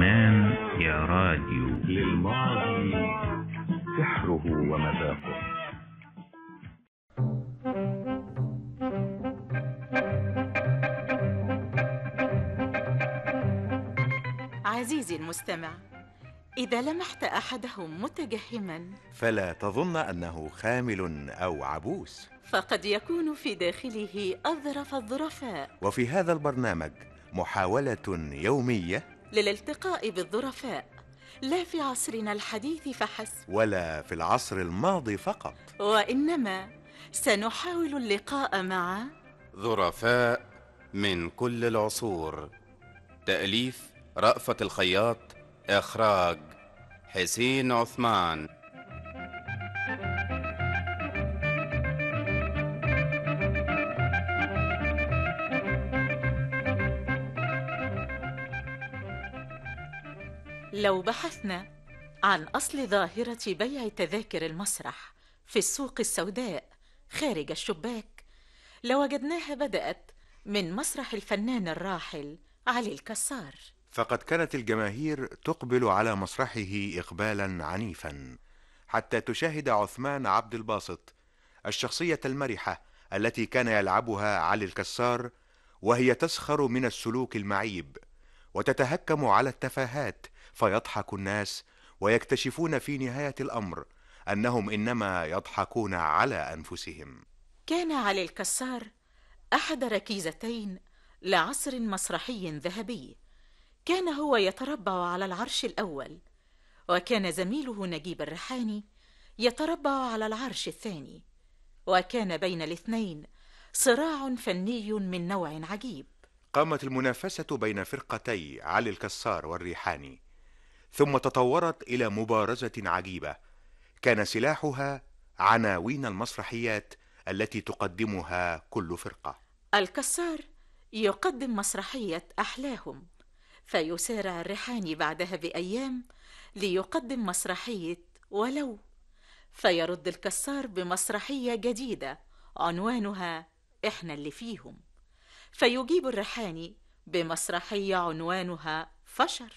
زمان يا راديو للماضي سحره ومذاقه عزيزي المستمع إذا لمحت أحدهم متجهما فلا تظن أنه خامل أو عبوس فقد يكون في داخله أظرف الظرفاء وفي هذا البرنامج محاولة يومية للالتقاء بالظرفاء لا في عصرنا الحديث فحسب ولا في العصر الماضي فقط وإنما سنحاول اللقاء مع ظرفاء من كل العصور تأليف رأفت الخياط إخراج حسين عثمان لو بحثنا عن أصل ظاهرة بيع تذاكر المسرح في السوق السوداء خارج الشباك لوجدناها بدأت من مسرح الفنان الراحل علي الكسار فقد كانت الجماهير تقبل على مسرحه إقبالا عنيفا حتى تشاهد عثمان عبد الباسط الشخصية المرحة التي كان يلعبها علي الكسار وهي تسخر من السلوك المعيب وتتهكم على التفاهات فيضحك الناس ويكتشفون في نهاية الأمر أنهم إنما يضحكون على أنفسهم كان علي الكسار أحد ركيزتين لعصر مسرحي ذهبي كان هو يتربع على العرش الأول وكان زميله نجيب الريحاني يتربع على العرش الثاني وكان بين الاثنين صراع فني من نوع عجيب قامت المنافسة بين فرقتي علي الكسار والريحاني ثم تطورت إلى مبارزة عجيبة كان سلاحها عناوين المسرحيات التي تقدمها كل فرقة الكسار يقدم مسرحية أحلاهم فيسارع الريحاني بعدها بأيام ليقدم مسرحية ولو فيرد الكسار بمسرحية جديدة عنوانها إحنا اللي فيهم فيجيب الريحاني بمسرحية عنوانها فشر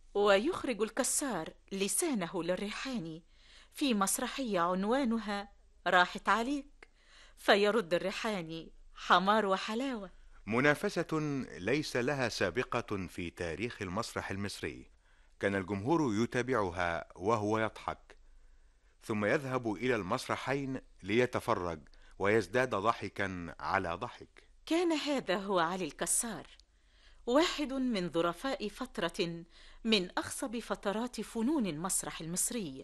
ويخرج الكسار لسانه للريحاني في مسرحية عنوانها راحت عليك فيرد الريحاني حمار وحلاوة منافسة ليس لها سابقة في تاريخ المسرح المصري كان الجمهور يتابعها وهو يضحك ثم يذهب إلى المسرحين ليتفرج ويزداد ضحكا على ضحك كان هذا هو علي الكسار واحد من ظرفاء فترة من أخصب فترات فنون المسرح المصري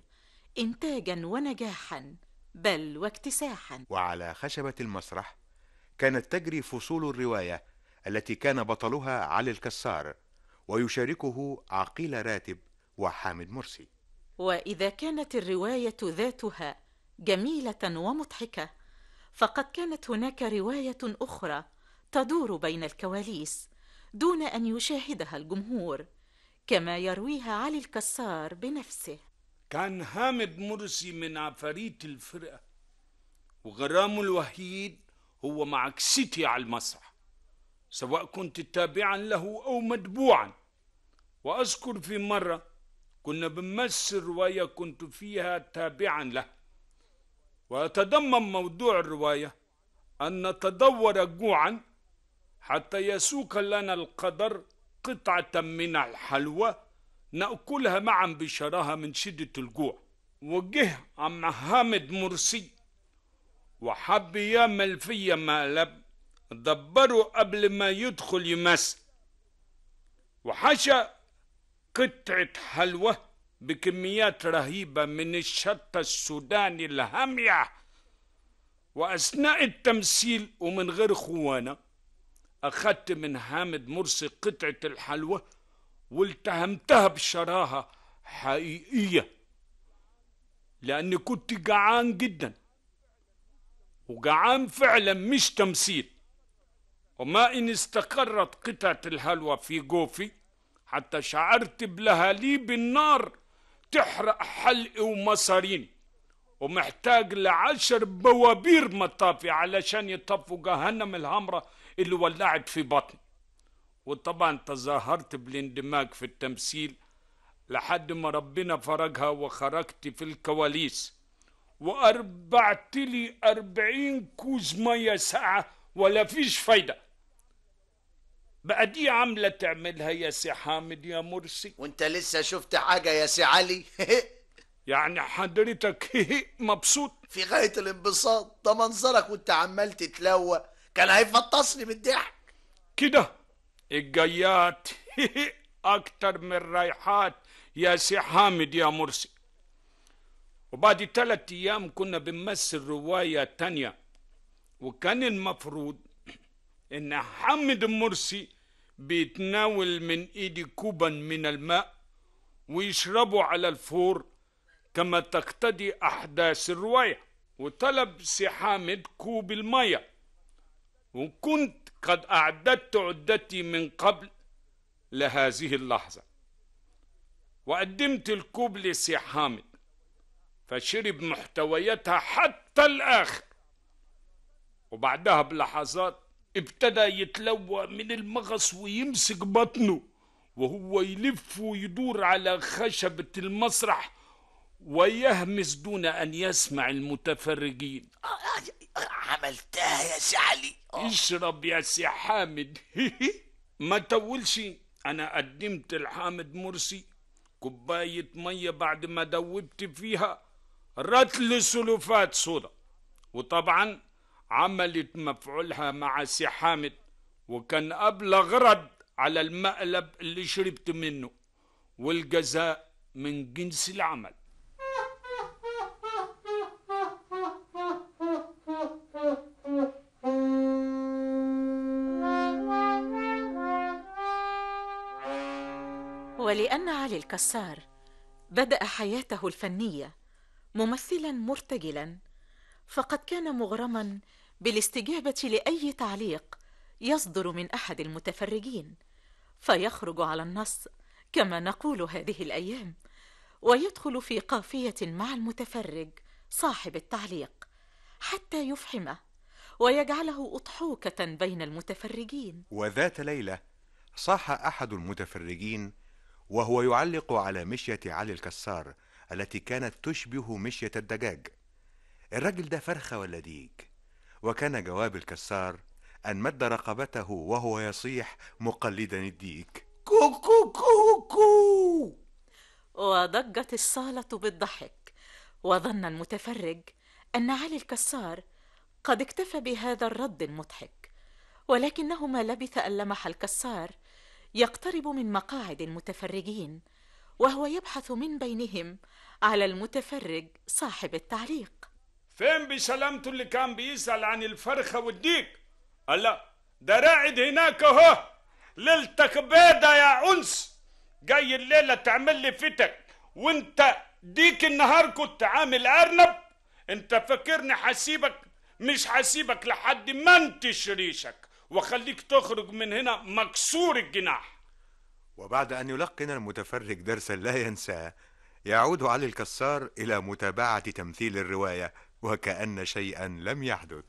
إنتاجا ونجاحا بل واكتساحا وعلى خشبة المسرح كانت تجري فصول الرواية التي كان بطلها علي الكسار ويشاركه عقيل راتب وحامد مرسي وإذا كانت الرواية ذاتها جميلة ومضحكة فقد كانت هناك رواية أخرى تدور بين الكواليس دون أن يشاهدها الجمهور كما يرويها علي الكسار بنفسه كان حامد مرسي من عفاريت الفرقة وغرامه الوحيد هو معكستي على المسرح سواء كنت تابعا له أو متبوعا وأذكر في مرة كنا بنمثل رواية كنت فيها تابعا له ويتضمن موضوع الرواية أن نتدور جوعا حتى يسوق لنا القدر قطعة من الحلوى نأكلها معا بشراهة من شدة الجوع وجه عم حامد مرسي وحب يعمل فيا مقلب دبره قبل ما يدخل يمثل وحشى قطعة حلوى بكميات رهيبة من الشطة السوداني الهامية وأثناء التمثيل ومن غير خوانة أخدت من حامد مرسي قطعة الحلوى والتهمتها بشراهة حقيقية لأني كنت جعان جدا وجعان فعلا مش تمثيل وما إن استقرت قطعة الحلوى في جوفي حتى شعرت بلهاليب النار تحرق حلقي ومصاريني ومحتاج لعشر بوابير مطافي علشان يطفوا جهنم الهمرة اللي ولعت في بطني وطبعا تظاهرت بالاندماج في التمثيل لحد ما ربنا فرجها وخرجت في الكواليس وأربعت لي أربعين كوز مية ساعة ولا فيش فايدة بقى دي عاملة تعملها يا سي حامد يا مرسي وانت لسه شفت حاجة يا سي علي يعني حضرتك مبسوط في غاية الانبساط ده منظرك وانت عمال تتلوى كان هيفطسني بالضحك كده الجيات اكتر من رايحات يا سي حامد يا مرسي وبعد ثلاث ايام كنا بنمثل رواية تانية وكان المفروض ان حامد المرسي بيتناول من ايدي كوبا من الماء ويشربه على الفور كما تقتضي احداث الرواية وطلب سي حامد كوب المية وكنت قد أعددت عدتي من قبل لهذه اللحظة وقدمت الكوب لسي حامد فشرب محتوياتها حتى الآخر وبعدها بلحظات ابتدى يتلوى من المغص ويمسك بطنه وهو يلف ويدور على خشبة المسرح ويهمس دون أن يسمع المتفرجين عملتها يا سي علي اشرب يا سي حامد ما تولش انا قدمت لحامد مرسي كوباية مية بعد ما دوبت فيها رتل سلوفات صودا وطبعا عملت مفعولها مع سي حامد وكان أبلغ رد على المقلب اللي شربت منه والجزاء من جنس العمل ولأن علي الكسار بدأ حياته الفنية ممثلا مرتجلا فقد كان مغرما بالاستجابة لأي تعليق يصدر من أحد المتفرجين فيخرج على النص كما نقول هذه الأيام ويدخل في قافية مع المتفرج صاحب التعليق حتى يفحمه ويجعله أضحوكة بين المتفرجين وذات ليلة صاح أحد المتفرجين وهو يعلق على مشية علي الكسار التي كانت تشبه مشية الدجاج الراجل ده فرخة ولا ديك وكان جواب الكسار أن مد رقبته وهو يصيح مقلدا الديك كو كو كو كو وضجت الصالة بالضحك وظن المتفرج أن علي الكسار قد اكتفى بهذا الرد المضحك ولكنه ما لبث أن لمح الكسار يقترب من مقاعد المتفرجين وهو يبحث من بينهم على المتفرج صاحب التعليق فين بسلامته اللي كان بيسأل عن الفرخة والديك الله ده راعد هناك اهو ليلتك بيضة يا أنس جاي الليلة تعمل لي فتك وانت ديك النهار كنت عامل أرنب انت فاكرني حسيبك مش حسيبك لحد ما انتش ريشك وخليك تخرج من هنا مكسور الجناح وبعد أن يلقن المتفرج درسا لا ينساه يعود علي الكسار إلى متابعة تمثيل الرواية وكأن شيئا لم يحدث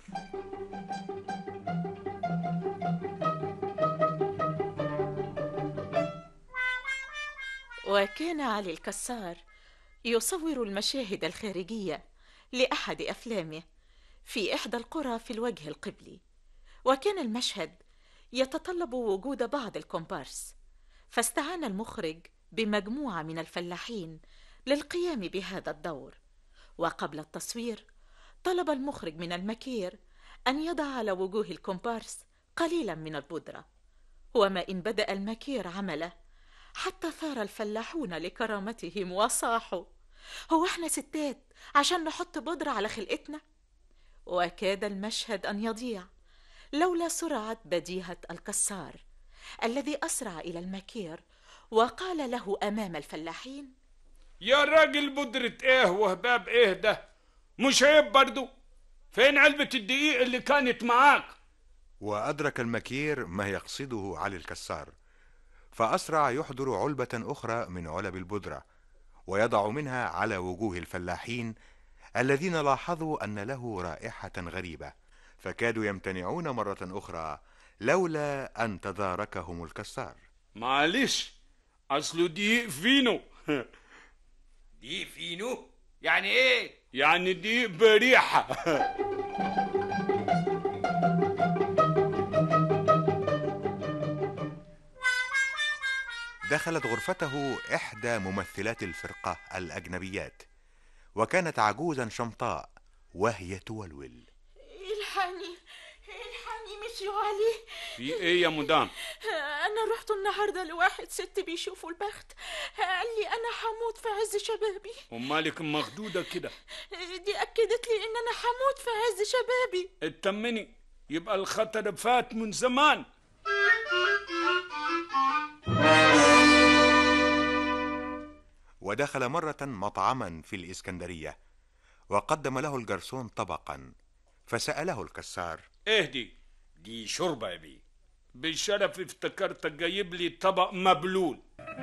وكان علي الكسار يصور المشاهد الخارجية لأحد أفلامه في إحدى القرى في الوجه القبلي وكان المشهد يتطلب وجود بعض الكومبارس فاستعان المخرج بمجموعة من الفلاحين للقيام بهذا الدور وقبل التصوير طلب المخرج من المكير أن يضع على وجوه الكومبارس قليلا من البودرة وما إن بدأ المكير عمله حتى ثار الفلاحون لكرامتهم وصاحوا هو احنا ستات عشان نحط بودرة على خلقتنا وكاد المشهد أن يضيع لولا سرعة بديهة الكسار الذي أسرع إلى المكير وقال له أمام الفلاحين يا راجل بودرة ايه وهباب ايه ده مش عيب برضو فين علبة الدقيق اللي كانت معاك وأدرك المكير ما يقصده علي الكسار فأسرع يحضر علبة أخرى من علب البودرة ويضع منها على وجوه الفلاحين الذين لاحظوا أن له رائحة غريبة فكادوا يمتنعون مرة أخرى لولا أن تداركهم الكسار معلش اصله دقيق فينو دي فينو يعني ايه يعني دي بريحة دخلت غرفته إحدى ممثلات الفرقة الأجنبيات وكانت عجوزا شمطاء وهي تولول الحقني الحقني مسيو علي في ايه يا مدام انا رحت النهارده لواحد ست بيشوفوا البخت قال لي انا هموت في عز شبابي ومالك مخدودة كده دي اكدت لي ان انا هموت في عز شبابي اطمني يبقى الخطر فات من زمان ودخل مرة مطعما في الإسكندرية وقدم له الجرسون طبقا فسأله الكسار اهدي دي شوربه يا بيه بالشرف افتكرتك جايب لي طبق مبلول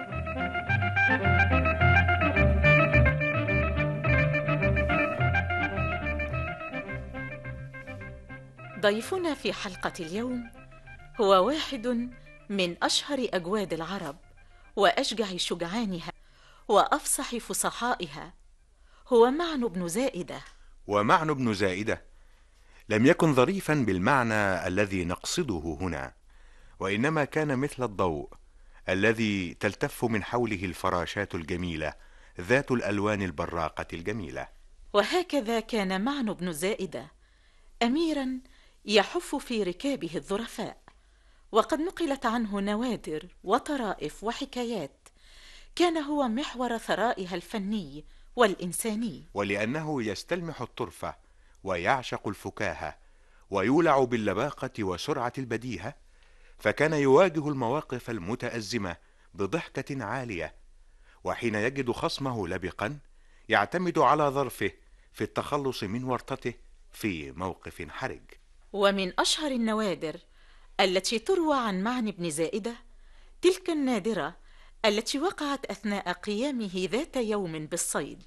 ضيفنا في حلقة اليوم هو واحد من أشهر أجواد العرب وأشجع شجعانها وأفصح فصحائها هو معن بن زائدة ومعن بن زائدة لم يكن ظريفا بالمعنى الذي نقصده هنا وإنما كان مثل الضوء الذي تلتف من حوله الفراشات الجميلة ذات الألوان البراقة الجميلة وهكذا كان معن بن زائدة أميرا يحف في ركابه الظرفاء وقد نقلت عنه نوادر وطرائف وحكايات كان هو محور ثرائها الفني والإنساني ولأنه يستلمح الطرفة ويعشق الفكاهة ويولع باللباقة وسرعة البديهة فكان يواجه المواقف المتأزمة بضحكة عالية وحين يجد خصمه لبقا يعتمد على ظرفه في التخلص من ورطته في موقف حرج ومن أشهر النوادر التي تروى عن معن بن زائدة تلك النادرة التي وقعت أثناء قيامه ذات يوم بالصيد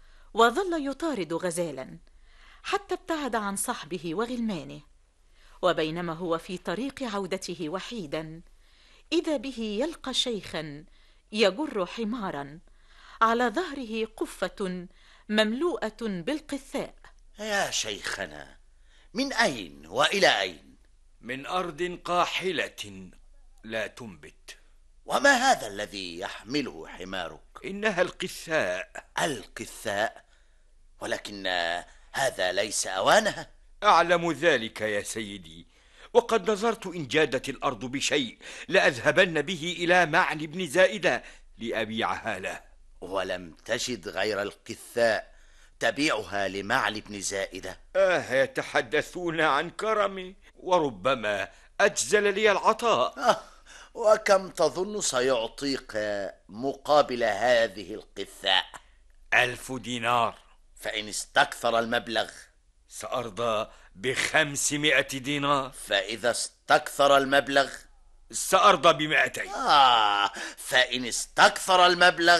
وظل يطارد غزالا حتى ابتعد عن صحبه وغلمانه وبينما هو في طريق عودته وحيدا إذا به يلقى شيخا يجر حمارا على ظهره قفة مملوءة بالقثاء يا شيخنا من أين وإلى أين من ارض قاحله لا تنبت وما هذا الذي يحمله حمارك انها القثاء القثاء ولكن هذا ليس أوانها اعلم ذلك يا سيدي وقد نظرت ان جادت الارض بشيء لاذهبن به الى معن بن زائده لابيعها له ولم تجد غير القثاء تبيعها لمعل بن زائدة اه يتحدثون عن كرمي وربما اجزل لي العطاء آه وكم تظن سيعطيك مقابل هذه القثاء الف دينار فإن استكثر المبلغ سارضى بخمسمائه دينار فإذا استكثر المبلغ سارضى بمائتين آه فإن استكثر المبلغ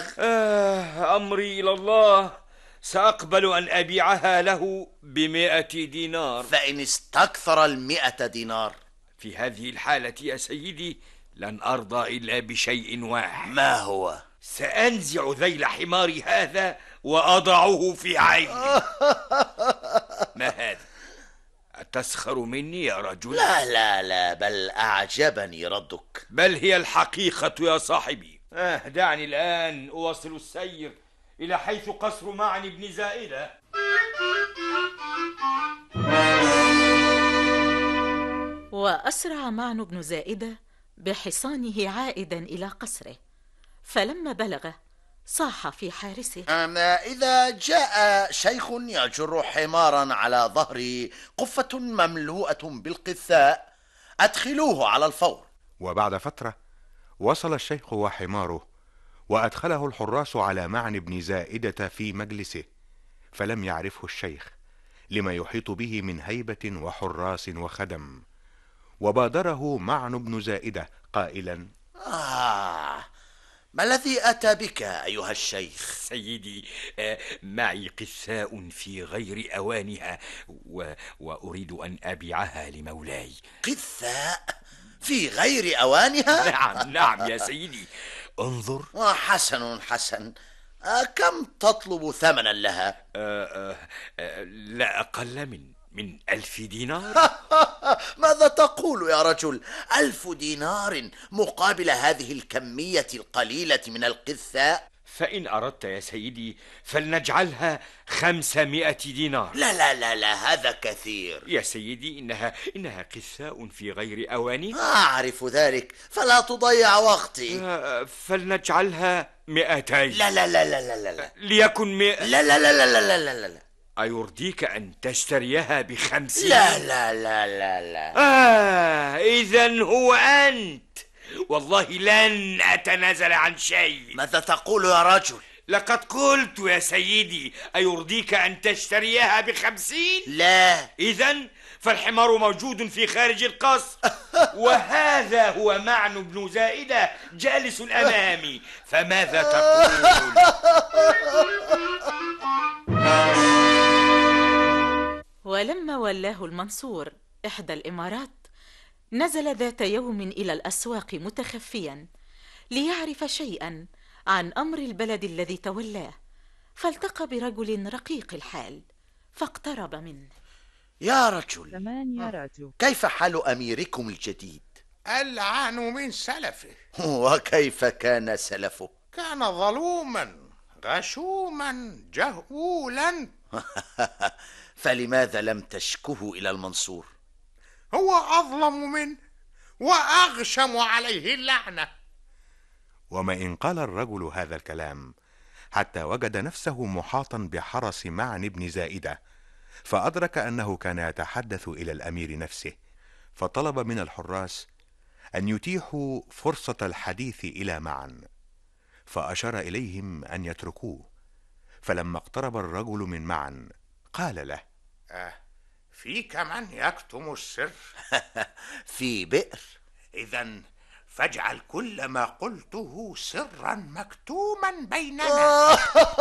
آه أمري إلى الله سأقبل أن أبيعها له بمائة دينار فإن استكثر المئة دينار في هذه الحالة يا سيدي لن أرضى إلا بشيء واحد ما هو سأنزع ذيل حماري هذا وأضعه في عيني ما هذا أتسخر مني يا رجل لا لا لا بل أعجبني ردك بل هي الحقيقة يا صاحبي آه دعني الآن أواصل السير إلى حيث قصر معن بن زائدة وأسرع معن بن زائدة بحصانه عائدا إلى قصره فلما بلغه صاح في حارسه أم إذا جاء شيخ يجر حمارا على ظهره قفة مملوءة بالقثاء أدخلوه على الفور وبعد فترة وصل الشيخ وحماره وأدخله الحراس على معن بن زائدة في مجلسه فلم يعرفه الشيخ لما يحيط به من هيبة وحراس وخدم وبادره معن بن زائدة قائلا آه ما الذي أتى بك أيها الشيخ سيدي آه، معي قثاء في غير أوانها و... وأريد أن أبيعها لمولاي قثاء في غير أوانها نعم نعم يا سيدي انظر آه، حسن حسن آه، كم تطلب ثمنا لها آه آه آه لا أقل من من ألف دينار ماذا تقول يا رجل ألف دينار مقابل هذه الكمية القليلة من القثاء فإن أردت يا سيدي فلنجعلها خمسمائة دينار لا لا لا لا هذا كثير يا سيدي إنها إنها قثاء في غير أوانها أعرف ذلك فلا تضيع وقتي آه، فلنجعلها مئتين لا لا لا لا لا لا لا ليكن مئة لا لا لا لا لا لا لا لا أيرضيك أن تشتريها بخمسين لا لا لا لا لا آه إذا هو أنت والله لن أتنازل عن شيء ماذا تقول يا رجل لقد قلت يا سيدي أيرضيك أن تشتريها بخمسين لا إذا فالحمار موجود في خارج القصر وهذا هو معن بن زائدة جالس أمامي فماذا تقول؟ ولما ولاه المنصور إحدى الإمارات نزل ذات يوم إلى الأسواق متخفيا ليعرف شيئا عن أمر البلد الذي تولاه فالتقى برجل رقيق الحال فاقترب منه يا رجل ثمانية رجل كيف حال أميركم الجديد ألعن من سلفه وكيف كان سلفه كان ظلوما غشوما جهولا فلماذا لم تشكه إلى المنصور هو أظلم منه وأغشم عليه اللعنة وما إن قال الرجل هذا الكلام حتى وجد نفسه محاطا بحرس معن بن زائدة فأدرك أنه كان يتحدث إلى الأمير نفسه فطلب من الحراس أن يتيحوا فرصة الحديث إلى معن فأشار إليهم أن يتركوه فلما اقترب الرجل من معن قال له آه فيك من يكتم السر في بئر إذا فاجعل كل ما قلته سرا مكتوما بيننا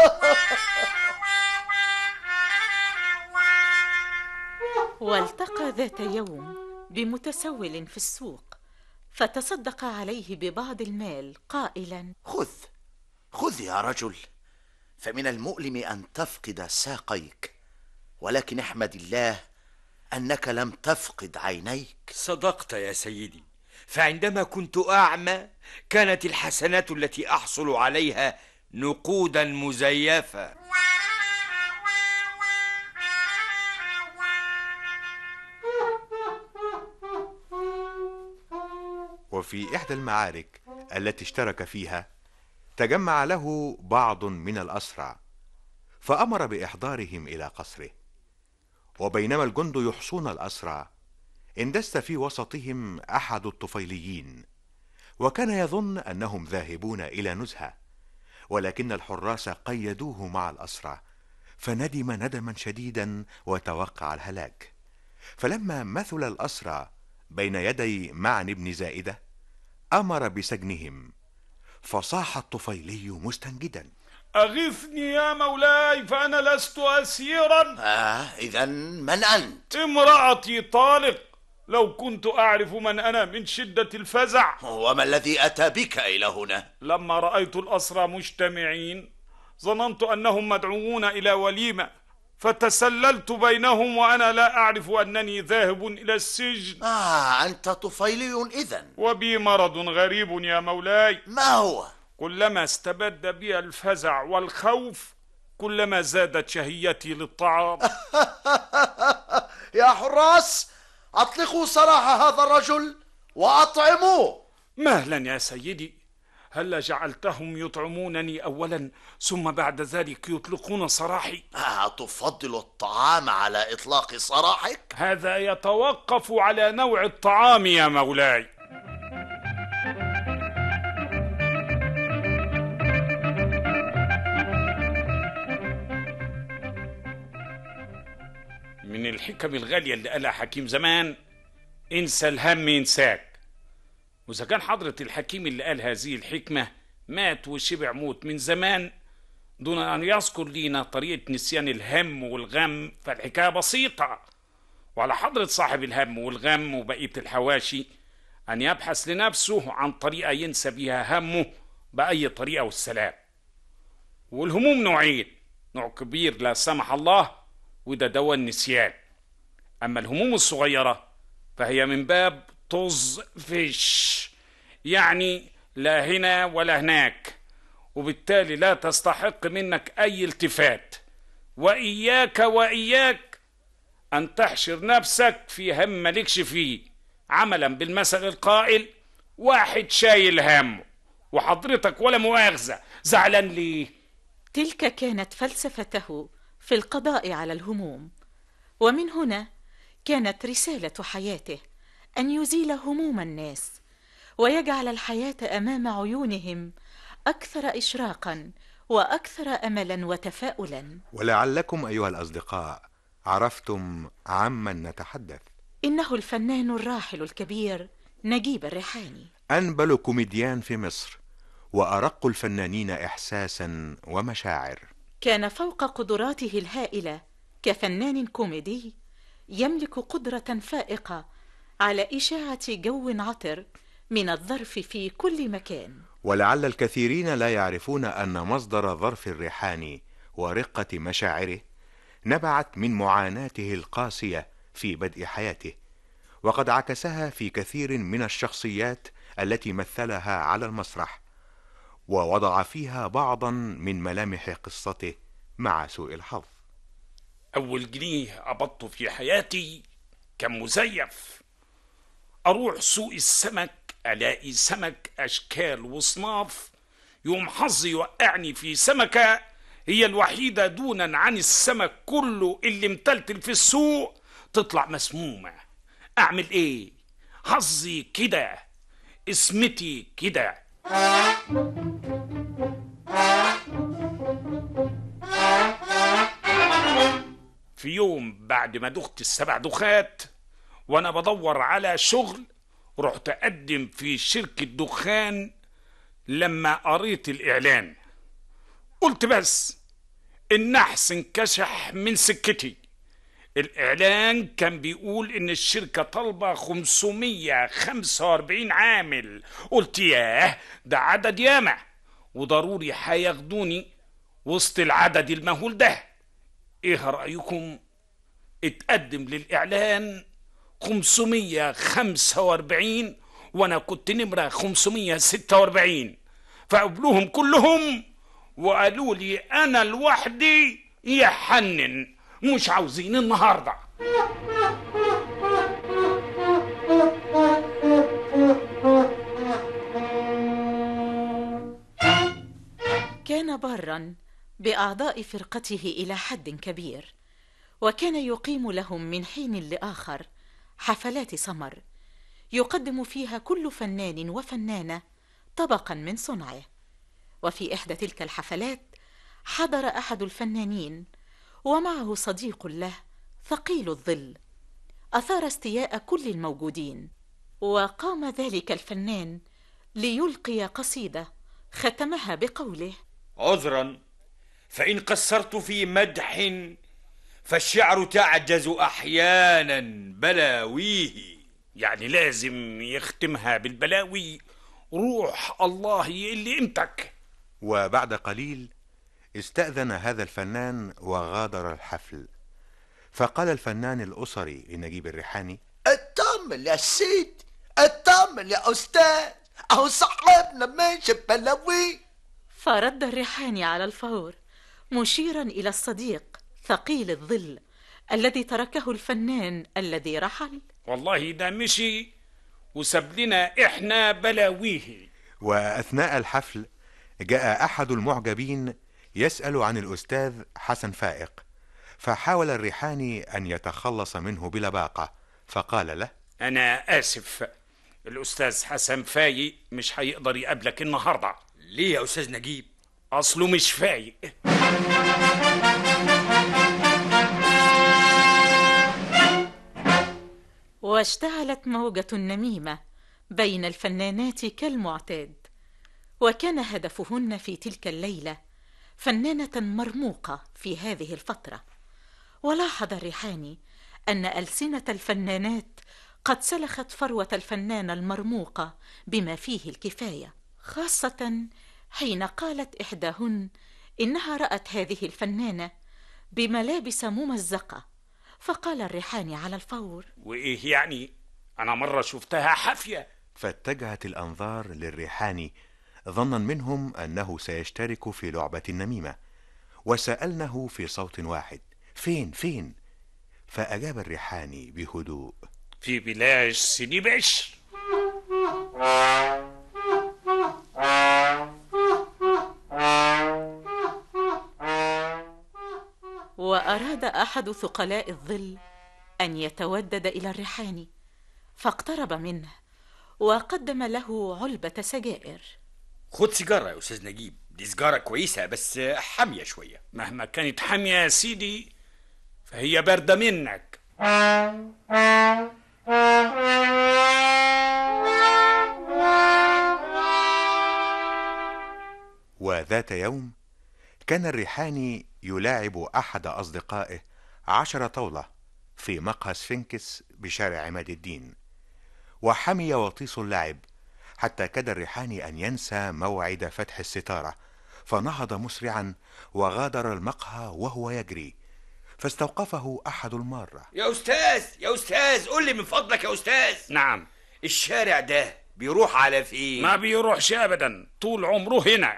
والتقى ذات يوم بمتسول في السوق فتصدق عليه ببعض المال قائلا خذ خذ يا رجل فمن المؤلم أن تفقد ساقيك ولكن احمد الله أنك لم تفقد عينيك صدقت يا سيدي فعندما كنت أعمى كانت الحسنات التي أحصل عليها نقودا مزيفة وفي إحدى المعارك التي اشترك فيها تجمع له بعض من الأسرى فأمر بإحضارهم إلى قصره وبينما الجند يحصون الأسرى اندس في وسطهم أحد الطفيليين وكان يظن أنهم ذاهبون إلى نزهة ولكن الحراس قيدوه مع الأسرى فندم ندما شديدا وتوقع الهلاك فلما مثل الأسرى بين يدي معن بن زائدة أمر بسجنهم فصاح الطفيلي مستنجدا أغثني يا مولاي فأنا لست أسيرا آه إذا من أنت امرأتي طالق لو كنت أعرف من أنا من شدة الفزع وما الذي أتى بك إلى هنا لما رأيت الأسرى مجتمعين ظننت أنهم مدعوون إلى وليمة فتسللت بينهم وأنا لا أعرف أنني ذاهب إلى السجن آه أنت طفيلي إذا وبي مرض غريب يا مولاي ما هو كلما استبد بي الفزع والخوف كلما زادت شهيتي للطعام يا حراس أطلقوا سراح هذا الرجل وأطعموه مهلا يا سيدي هل جعلتهم يطعمونني أولا ثم بعد ذلك يطلقون سراحي آه تفضل الطعام على إطلاق سراحك هذا يتوقف على نوع الطعام يا مولاي من الحكم الغالية اللي قالها حكيم زمان انسى الهم ينساك وإذا كان حضرة الحكيم اللي قال هذه الحكمة مات وشبع موت من زمان دون أن يذكر لينا طريقة نسيان الهم والغم فالحكاية بسيطة وعلى حضرة صاحب الهم والغم وبقية الحواشي أن يبحث لنفسه عن طريقة ينسى بها همه بأي طريقة والسلام والهموم نوعين نوع كبير لا سمح الله وده دواء النسيان أما الهموم الصغيرة فهي من باب طز فيش يعني لا هنا ولا هناك وبالتالي لا تستحق منك أي التفات وإياك وإياك أن تحشر نفسك في هم مالكش فيه عملا بالمثل القائل واحد شايل همه وحضرتك ولا مؤاخذة زعلان ليه تلك كانت فلسفته في القضاء على الهموم ومن هنا كانت رسالة حياته أن يزيل هموم الناس ويجعل الحياة أمام عيونهم أكثر إشراقا وأكثر أملا وتفاؤلا ولعلكم أيها الأصدقاء عرفتم عمن نتحدث إنه الفنان الراحل الكبير نجيب الريحاني أنبل كوميديان في مصر وأرق الفنانين إحساسا ومشاعر كان فوق قدراته الهائلة كفنان كوميدي يملك قدرة فائقة على إشاعة جو عطر من الظرف في كل مكان ولعل الكثيرين لا يعرفون أن مصدر ظرف الريحاني ورقة مشاعره نبعت من معاناته القاسية في بدء حياته وقد عكسها في كثير من الشخصيات التي مثلها على المسرح ووضع فيها بعضا من ملامح قصته مع سوء الحظ أول جنيه قبضته في حياتي كان مزيف أروح سوق السمك ألاقي سمك أشكال وصناف يوم حظي يوقعني في سمكة هي الوحيدة دونا عن السمك كله اللي متلتل في السوق تطلع مسمومة أعمل إيه؟ حظي كده اسمتي كده في يوم بعد ما دخت السبع دخات وانا بدور على شغل رحت اقدم في شركة دخان لما قريت الاعلان قلت بس النحس انكشح من سكتي الاعلان كان بيقول ان الشركة طالبة 545 عامل قلت ياه ده عدد ياما وضروري هياخدوني وسط العدد المهول ده ايه رأيكم اتقدم للإعلان 545 وانا كنت نمرة 546 فقبلوهم كلهم وقالوا لي انا لوحدي يحنن مش عاوزين النهارده كان برا باعضاء فرقته الى حد كبير وكان يقيم لهم من حين لاخر حفلات سمر يقدم فيها كل فنان وفنانه طبقا من صنعه وفي احدى تلك الحفلات حضر احد الفنانين ومعه صديق له ثقيل الظل اثار استياء كل الموجودين وقام ذلك الفنان ليلقي قصيده ختمها بقوله عذرا فإن قصرت في مدح فالشعر تعجز أحيانا بلاويه يعني لازم يختمها بالبلاوي روح الله يقل قيمتك وبعد قليل استأذن هذا الفنان وغادر الحفل فقال الفنان الأسري لنجيب الريحاني اطمن يا سيد اطمن يا استاذ اهو صاحبنا ماشي بلاوي فرد الريحاني على الفور مشيرا الى الصديق ثقيل الظل الذي تركه الفنان الذي رحل والله ده مشي وساب لنا احنا بلاويه وأثناء الحفل جاء أحد المعجبين يسأل عن الأستاذ حسن فائق فحاول الريحاني أن يتخلص منه بلباقة فقال له انا اسف الاستاذ حسن فايق مش هيقدر يقابلك النهارده ليه يا أستاذ نجيب اصله مش فايق واشتعلت موجة النميمة بين الفنانات كالمعتاد وكان هدفهن في تلك الليلة فنانة مرموقة في هذه الفترة ولاحظ الريحاني أن ألسنة الفنانات قد سلخت فروة الفنانة المرموقة بما فيه الكفاية خاصة حين قالت إحداهن إنها رأت هذه الفنانة بملابس ممزقة فقال الريحاني على الفور وإيه يعني أنا مرة شفتها حافية فاتجهت الأنظار للريحاني ظنا منهم أنه سيشترك في لعبة النميمة وسألنه في صوت واحد فين فين فأجاب الريحاني بهدوء في بلاج سيدي بشر وأراد أحد ثقلاء الظل أن يتودد إلى الريحاني فاقترب منه وقدم له علبة سجائر خد سيجارة يا أستاذ نجيب دي سيجارة كويسة بس حامية شوية مهما كانت حامية يا سيدي فهي باردة منك وذات يوم كان الريحاني يلاعب أحد أصدقائه عشر طاولة في مقهى سفنكس بشارع عماد الدين وحمي وطيس اللعب حتى كاد الريحاني أن ينسى موعد فتح الستارة فنهض مسرعا وغادر المقهى وهو يجري فاستوقفه أحد المارة يا أستاذ يا أستاذ قول لي من فضلك يا أستاذ نعم الشارع ده بيروح على فين ما بيروحش أبدا طول عمره هنا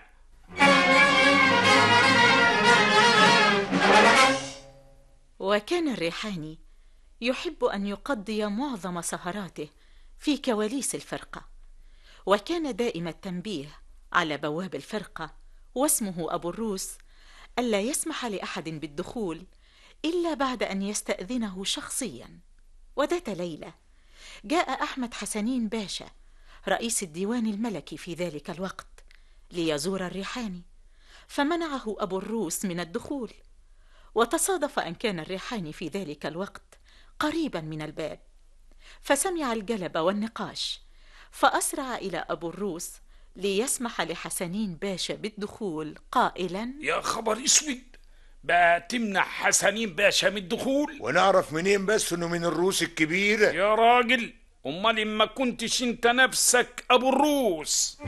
وكان الريحاني يحب أن يقضي معظم سهراته في كواليس الفرقة وكان دائم التنبيه على بواب الفرقة واسمه أبو الروس ألا يسمح لأحد بالدخول إلا بعد أن يستأذنه شخصيا وذات ليلة جاء أحمد حسنين باشا رئيس الديوان الملكي في ذلك الوقت ليزور الريحاني فمنعه أبو الروس من الدخول وتصادف أن كان الريحاني في ذلك الوقت قريبا من الباب فسمع الجلب والنقاش فأسرع إلى أبو الروس ليسمح لحسنين باشا بالدخول قائلا يا خبر اسود بقى تمنع حسنين باشا من الدخول ونعرف منين بس انه من الروس الكبيرة يا راجل امال ما كنتش انت نفسك ابو الروس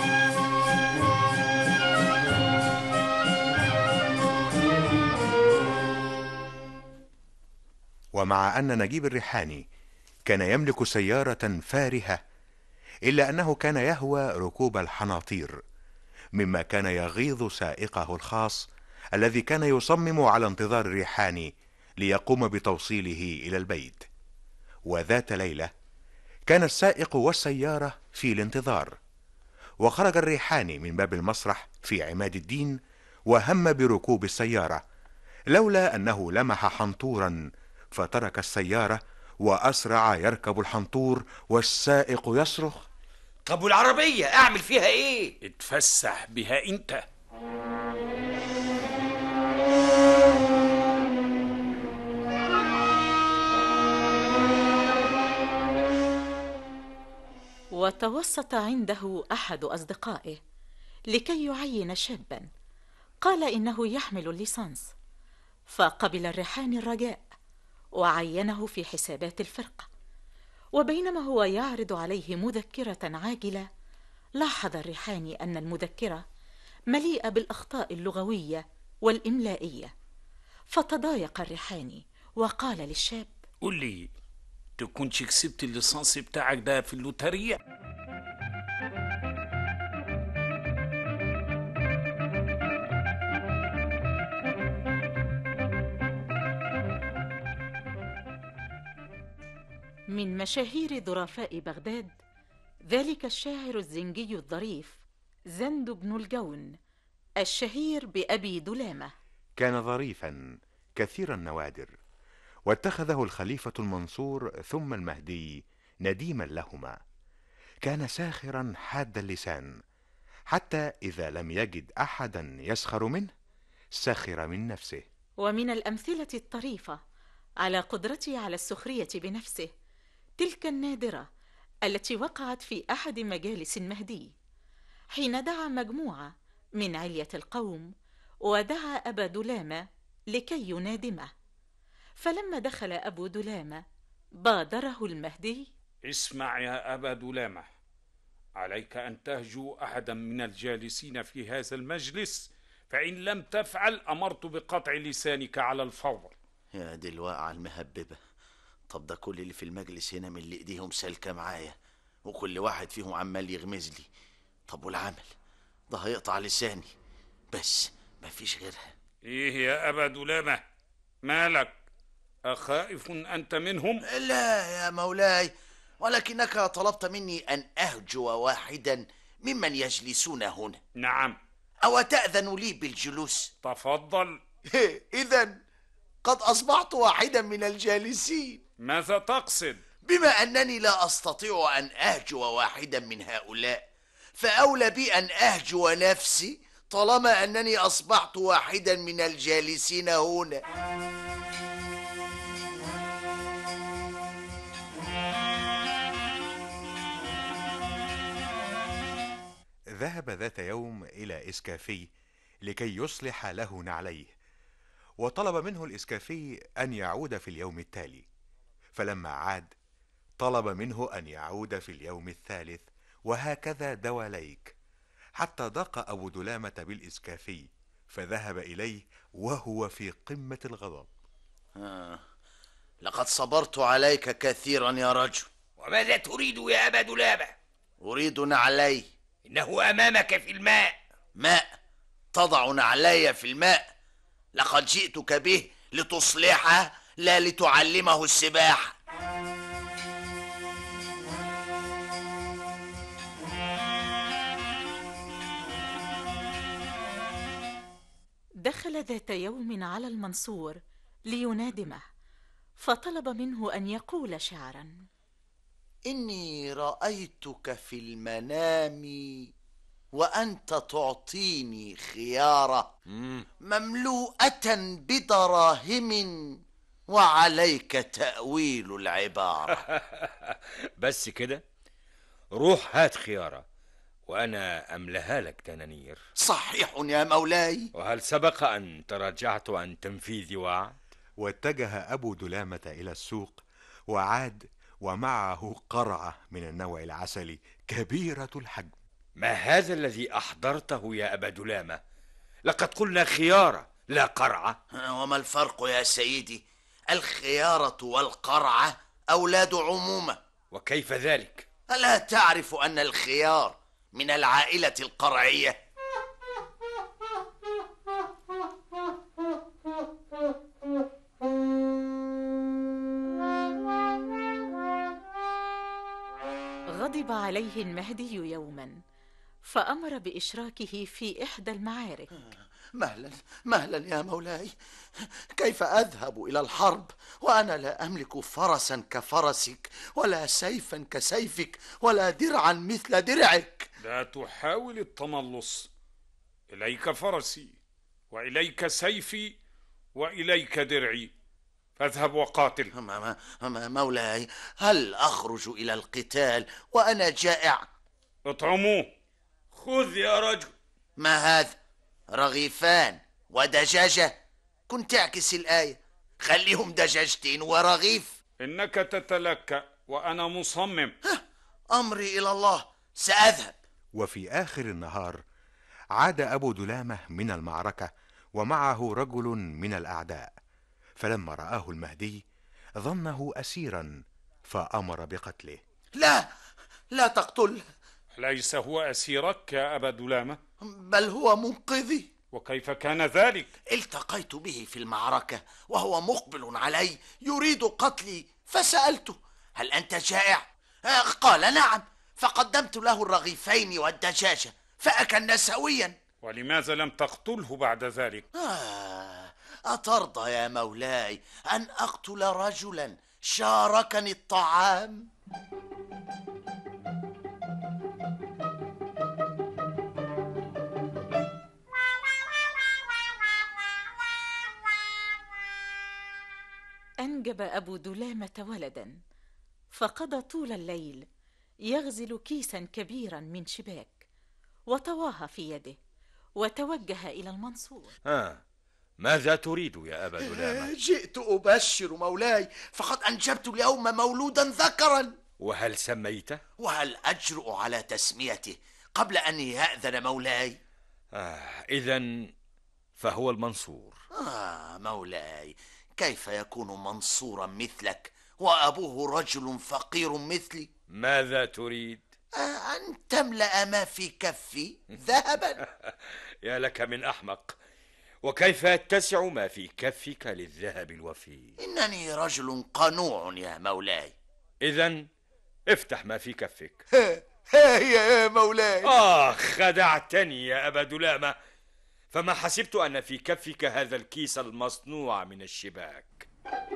ومع أن نجيب الريحاني كان يملك سيارة فارهة إلا أنه كان يهوى ركوب الحناطير مما كان يغيظ سائقه الخاص الذي كان يصمم على انتظار الريحاني ليقوم بتوصيله إلى البيت وذات ليلة كان السائق والسيارة في الانتظار وخرج الريحاني من باب المسرح في عماد الدين وهم بركوب السيارة لولا أنه لمح حنطورا فترك السيارة وأسرع يركب الحنطور والسائق يصرخ طب والعربية أعمل فيها إيه؟ اتفسح بها انت وتوسط عنده أحد أصدقائه لكي يعين شابا قال إنه يحمل الليسانس فقبل الريحاني الرجاء وعينه في حسابات الفرقة وبينما هو يعرض عليه مذكرة عاجلة لاحظ الريحاني أن المذكرة مليئة بالأخطاء اللغوية والإملائية فتضايق الريحاني وقال للشاب قول لي تكونش كسبت الليسانس بتاعك ده في اللوترية من مشاهير ظرفاء بغداد ذلك الشاعر الزنجي الظريف زند بن الجون الشهير بأبي دلامة كان ظريفا كثير النوادر واتخذه الخليفة المنصور ثم المهدي نديما لهما كان ساخرا حاد اللسان حتى إذا لم يجد أحدا يسخر منه سخر من نفسه ومن الأمثلة الطريفة على قدرته على السخرية بنفسه تلك النادرة التي وقعت في أحد مجالس المهدي حين دعا مجموعة من علية القوم ودعا أبا دلامة لكي ينادمه فلما دخل أبو دلامة بادره المهدي اسمع يا أبا دلامة عليك أن تهجو أحدا من الجالسين في هذا المجلس فإن لم تفعل أمرت بقطع لسانك على الفور يا دي الواقعة المهببة طب ده كل اللي في المجلس هنا من اللي ايديهم سالكة معايا وكل واحد فيهم عمال يغمز لي طب والعمل ده هيقطع لساني بس مفيش غيرها إيه يا أبا دلامة مالك أخائف أنت منهم لا يا مولاي ولكنك طلبت مني أن أهجو واحدا ممن يجلسون هنا نعم أو تأذن لي بالجلوس تفضل إذا قد أصبحت واحدا من الجالسين ماذا تقصد بما أنني لا أستطيع أن أهجو واحدا من هؤلاء فأولى بي أن أهجو نفسي طالما أنني أصبحت واحدا من الجالسين هنا ذهب ذات يوم إلى إسكافي لكي يصلح له نعليه وطلب منه الإسكافي أن يعود في اليوم التالي فلما عاد طلب منه أن يعود في اليوم الثالث وهكذا دواليك حتى ضاق أبو دلامة بالإسكافي فذهب إليه وهو في قمة الغضب آه. لقد صبرت عليك كثيرا يا رجل وماذا تريد يا أبا دلابة؟ أريد نعلي إنه أمامك في الماء ماء تضع نعلي في الماء لقد جئتك به لتصلحه لا لتعلمه السباحة دخل ذات يوم على المنصور لينادمه فطلب منه ان يقول شعرا إني رأيتك في المنام وأنت تعطيني خيارة مملوءة بدراهم وعليك تأويل العبارة بس كده روح هات خيارة وأنا أملها لك تنانير صحيح يا مولاي وهل سبق أن تراجعت عن تنفيذ وعد؟ واتجه أبو دلامة إلى السوق وعاد ومعه قرعة من النوع العسلي كبيرة الحجم ما هذا الذي أحضرته يا أبا دلامة؟ لقد قلنا خيارة لا قرعة وما الفرق يا سيدي الخيارة والقرعة أولاد عمومة وكيف ذلك؟ ألا تعرف أن الخيار من العائلة القرعية غضب عليه المهدي يوما فامر باشراكه في احدى المعارك مهلا مهلا يا مولاي كيف أذهب إلى الحرب وأنا لا أملك فرسا كفرسك ولا سيفا كسيفك ولا درعا مثل درعك لا تحاول التملص إليك فرسي وإليك سيفي وإليك درعي فاذهب وقاتل ما ما ما مولاي هل أخرج إلى القتال وأنا جائع اطعموه خذ يا رجل ما هذا رغيفان ودجاجة كنت اعكس الآية خليهم دجاجتين ورغيف إنك تتلكأ وأنا مصمم أمري إلى الله سأذهب وفي آخر النهار عاد أبو دلامة من المعركة ومعه رجل من الأعداء فلما رآه المهدي ظنه أسيرا فأمر بقتله لا لا تقتله ليس هو أسيرك يا أبا دلامة بل هو منقذي وكيف كان ذلك التقيت به في المعركة وهو مقبل علي يريد قتلي فسألته هل أنت جائع؟ آه، قال نعم فقدمت له الرغيفين والدجاجة فأكلنا سويا ولماذا لم تقتله بعد ذلك آه أترضى يا مولاي أن أقتل رجلا شاركني الطعام انجب ابو دلامه ولدا فقضى طول الليل يغزل كيسا كبيرا من شباك وطواها في يده وتوجه الى المنصور ها ماذا تريد يا أبا دلامة؟ جئت أبشر مولاي فقد أنجبت اليوم مولودا ذكرا وهل سميته؟ وهل أجرؤ على تسميته قبل أن يأذن مولاي آه إذا فهو المنصور آه مولاي كيف يكون منصورا مثلك وأبوه رجل فقير مثلي ماذا تريد؟ آه أن تملأ ما في كفي ذهبا يا لك من أحمق وكيف يتسع ما في كفك للذهب الوفي إنني رجل قنوع يا مولاي إذا افتح ما في كفك ها ها هي يا مولاي آه خدعتني يا أبا دلامة فما حسبت أن في كفك هذا الكيس المصنوع من الشباك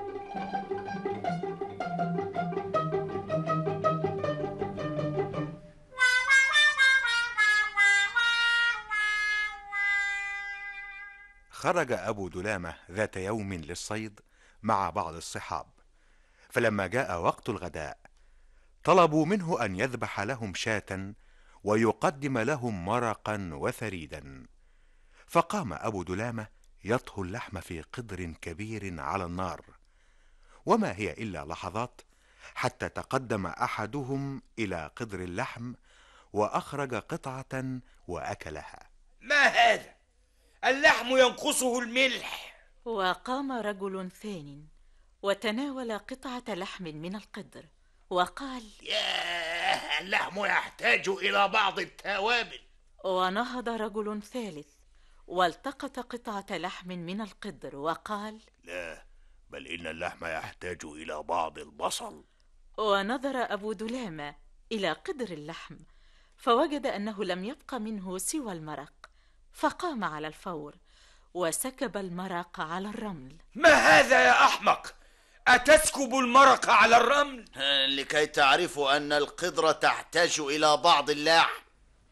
خرج أبو دلامة ذات يوم للصيد مع بعض الصحاب فلما جاء وقت الغداء طلبوا منه أن يذبح لهم شاة ويقدم لهم مرقا وثريدا فقام أبو دلامة يطهو اللحم في قدر كبير على النار وما هي إلا لحظات حتى تقدم أحدهم إلى قدر اللحم وأخرج قطعة وأكلها ما هذا؟ اللحم ينقصه الملح وقام رجل ثان وتناول قطعة لحم من القدر وقال ياه اللحم يحتاج إلى بعض التوابل ونهض رجل ثالث والتقط قطعة لحم من القدر وقال لا بل إن اللحم يحتاج إلى بعض البصل ونظر أبو دلامة إلى قدر اللحم فوجد أنه لم يبق منه سوى المرق فقام على الفور وسكب المرق على الرمل ما هذا يا أحمق؟ أتسكب المرق على الرمل؟ آه، لكي تعرفوا أن القدرة تحتاج إلى بعض اللحم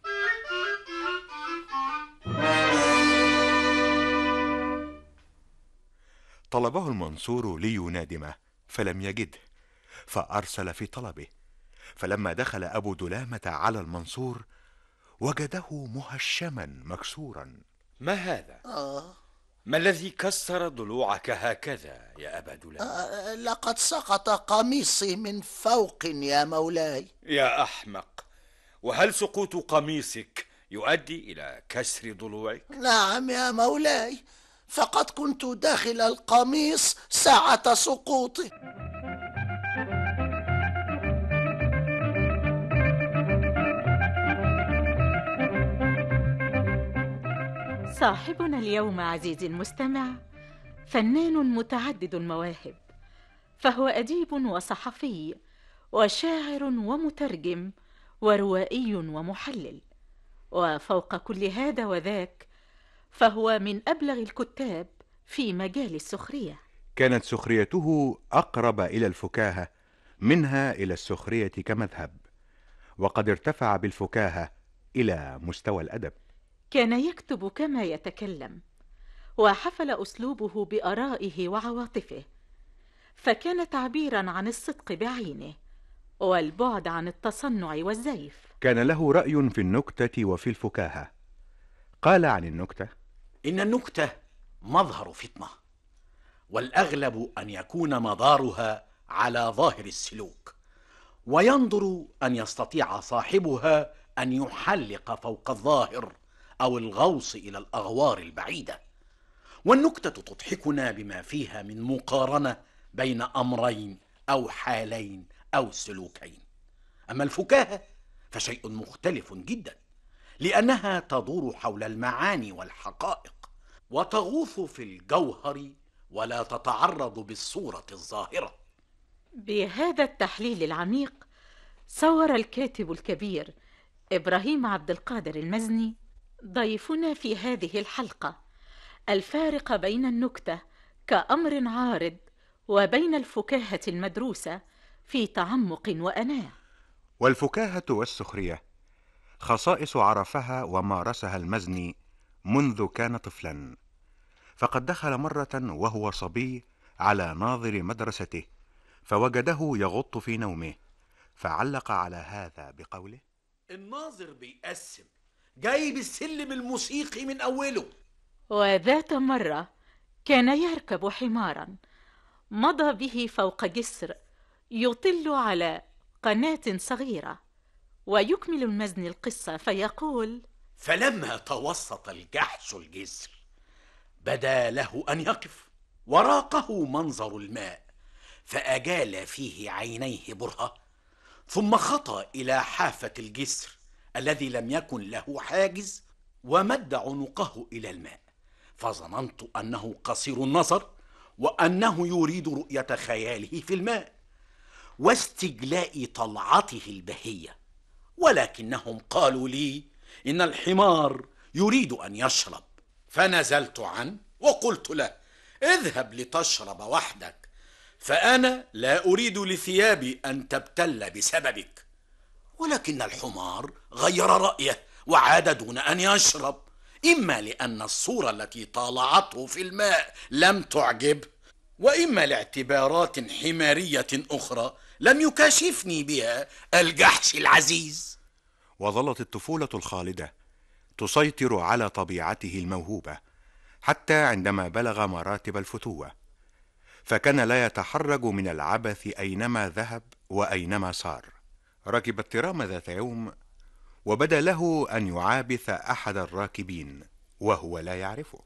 طلبه المنصور لينادمه فلم يجده فأرسل في طلبه فلما دخل أبو دلامة على المنصور وجده مهشما مكسورا ما هذا؟ آه ما الذي كسر ضلوعك هكذا يا أبا دلامة؟ آه، لقد سقط قميصي من فوق يا مولاي يا أحمق وهل سقوط قميصك يؤدي إلى كسر ضلوعك؟ نعم يا مولاي فقد كنت داخل القميص ساعة سقوطه صاحبنا اليوم عزيزي المستمع فنان متعدد المواهب فهو اديب وصحفي وشاعر ومترجم وروائي ومحلل وفوق كل هذا وذاك فهو من ابلغ الكتاب في مجال السخريه كانت سخريته أقرب إلى الفكاهة منها إلى السخرية كمذهب وقد ارتفع بالفكاهة إلى مستوى الأدب كان يكتب كما يتكلم وحفل اسلوبه بارائه وعواطفه فكان تعبيرا عن الصدق بعينه والبعد عن التصنع والزيف كان له رأي في النكتة وفي الفكاهة قال عن النكتة إن النكتة مظهر فطنة والأغلب أن يكون مدارها على ظاهر السلوك وينظر أن يستطيع صاحبها أن يحلق فوق الظاهر أو الغوص إلى الأغوار البعيدة والنكتة تضحكنا بما فيها من مقارنة بين أمرين أو حالين أو سلوكين أما الفكاهة فشيء مختلف جدا لأنها تدور حول المعاني والحقائق وتغوص في الجوهر ولا تتعرض بالصورة الظاهرة بهذا التحليل العميق صور الكاتب الكبير ابراهيم عبد القادر المزني ضيفنا في هذه الحلقه الفارق بين النكته كامر عارض وبين الفكاهه المدروسه في تعمق واناه والفكاهة والسخرية خصائص عرفها ومارسها المزني منذ كان طفلا فقد دخل مرة وهو صبي على ناظر مدرسته فوجده يغط في نومه فعلق على هذا بقوله الناظر بيقسم جايب السلم الموسيقي من أوله وذات مره كان يركب حمارا مضى به فوق جسر يطل على قناة صغيرة ويكمل المزن القصة فيقول فلما توسط الجحش الجسر بدا له ان يقف وراقه منظر الماء فاجال فيه عينيه برهه ثم خطا الى حافه الجسر الذي لم يكن له حاجز ومد عنقه الى الماء فظننت انه قصير النظر وانه يريد رؤيه خياله في الماء واستجلاء طلعته البهيه ولكنهم قالوا لي ان الحمار يريد ان يشرب فنزلت عنه وقلت له اذهب لتشرب وحدك فانا لا اريد لثيابي ان تبتل بسببك ولكن الحمار غير رايه وعاد دون ان يشرب اما لان الصوره التي طالعته في الماء لم تعجب واما لاعتبارات حماريه اخرى لم يكاشفني بها الجحش العزيز وظلت الطفولة الخالدة تسيطر على طبيعته الموهوبة حتى عندما بلغ مراتب الفتوة فكان لا يتحرج من العبث أينما ذهب وأينما صار ركب الترام ذات يوم وبدا له أن يعابث أحد الراكبين وهو لا يعرفه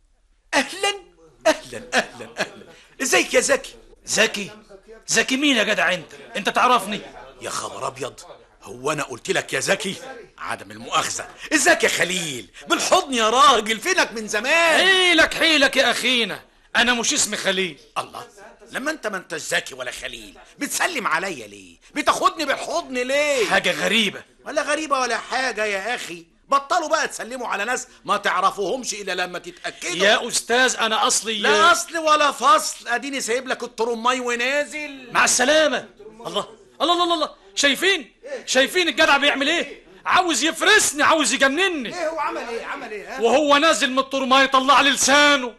اهلا اهلا اهلا اهلا ازيك يا زكي زكي زكي مين يا جدع انت انت تعرفني يا خبر ابيض هو انا قلت لك يا زكي عدم المؤاخذه ازيك يا خليل بالحضن يا راجل فينك من زمان حيلك حيلك يا اخينا انا مش اسمي خليل الله لما انت ما انتش زكي ولا خليل بتسلم عليا ليه بتاخدني بالحضن ليه حاجه غريبه ولا غريبه ولا حاجه يا اخي بطلوا بقى تسلموا على ناس ما تعرفوهمش الا لما تتاكدوا يا استاذ انا اصلي لا اصل ولا فصل اديني سايب لك الطرماي ونازل مع السلامه الله الله الله الله شايفين شايفين الجدع بيعمل ايه عاوز يفرسني عاوز يجنني ايه هو عمل ايه عمل ايه ها؟ وهو نازل من الطرمايه يطلع لي لسانه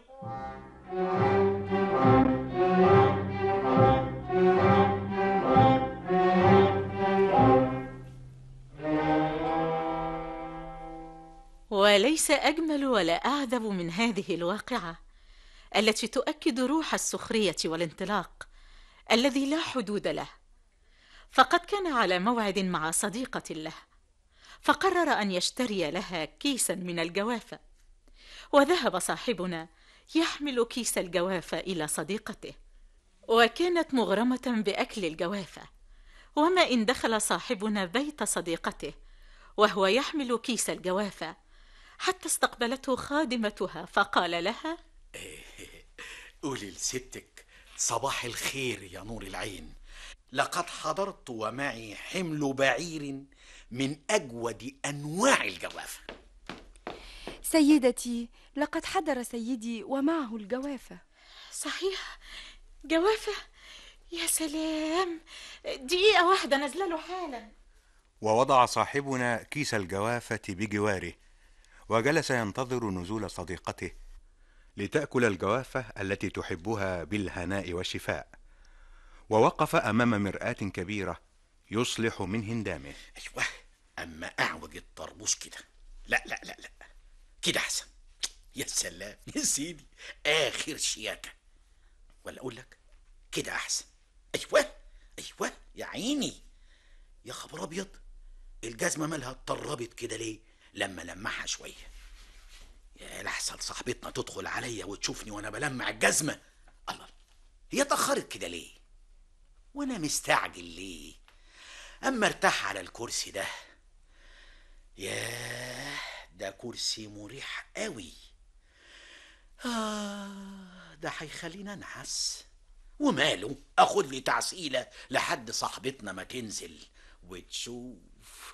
وليس اجمل ولا اعذب من هذه الواقعه التي تؤكد روح السخريه والانطلاق الذي لا حدود له فقد كان على موعد مع صديقه له فقرر ان يشتري لها كيسا من الجوافه وذهب صاحبنا يحمل كيس الجوافه الى صديقته وكانت مغرمه باكل الجوافه وما ان دخل صاحبنا بيت صديقته وهو يحمل كيس الجوافه حتى استقبلته خادمتها فقال لها قولي لستك صباح الخير يا نور العين لقد حضرت ومعي حمل بعير من اجود انواع الجوافه سيدتي لقد حضر سيدي ومعه الجوافة صحيح جوافه يا سلام دقيقه واحده نازله له حالا ووضع صاحبنا كيس الجوافة بجواره وجلس ينتظر نزول صديقته لتأكل الجوافة التي تحبها بالهناء والشفاء ووقف أمام مرآة كبيرة يصلح من هندامه ايوه اما اعوج الطربوش كده لا لا لا لا كده احسن يا سلام يا سيدي اخر شياكه ولا اقول لك كده احسن ايوه ايوه يا عيني يا خبر ابيض الجزمه مالها اتطربت كده ليه لما لمعها شويه يا لحسن صاحبتنا تدخل عليا وتشوفني وانا بلمع الجزمه الله هي اتاخرت كده ليه وانا مستعجل ليه اما ارتاح على الكرسي ده ياه ده كرسي مريح قوي آه ده هيخلينا انعس وماله اخد لي تعسيله لحد صاحبتنا ما تنزل وتشوف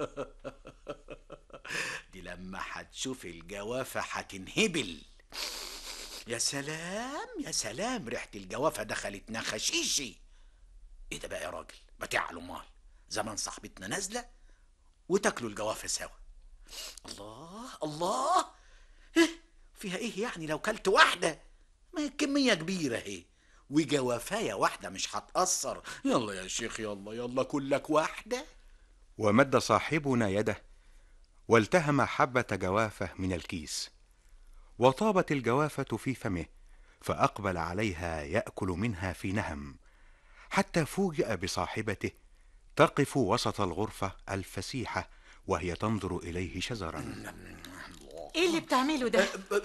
دي لما هتشوف الجوافة هتنهبل يا سلام يا سلام ريحة الجوافة دخلت نخشيشي ايه ده بقى يا راجل ما تعلوا مال زمان صاحبتنا نازلة وتاكلوا الجوافة سوا الله الله إيه فيها ايه يعني لو كلت واحدة ما هي كمية كبيرة اهي وجوافاية واحدة مش هتأثر يلا يا شيخ يلا يلا كلك واحدة ومد صاحبنا يده والتهم حبة جوافة من الكيس وطابت الجوافة في فمه فأقبل عليها يأكل منها في نهم حتى فوجئ بصاحبته تقف وسط الغرفة الفسيحة وهي تنظر إليه شزرا ايه اللي بتعمله ده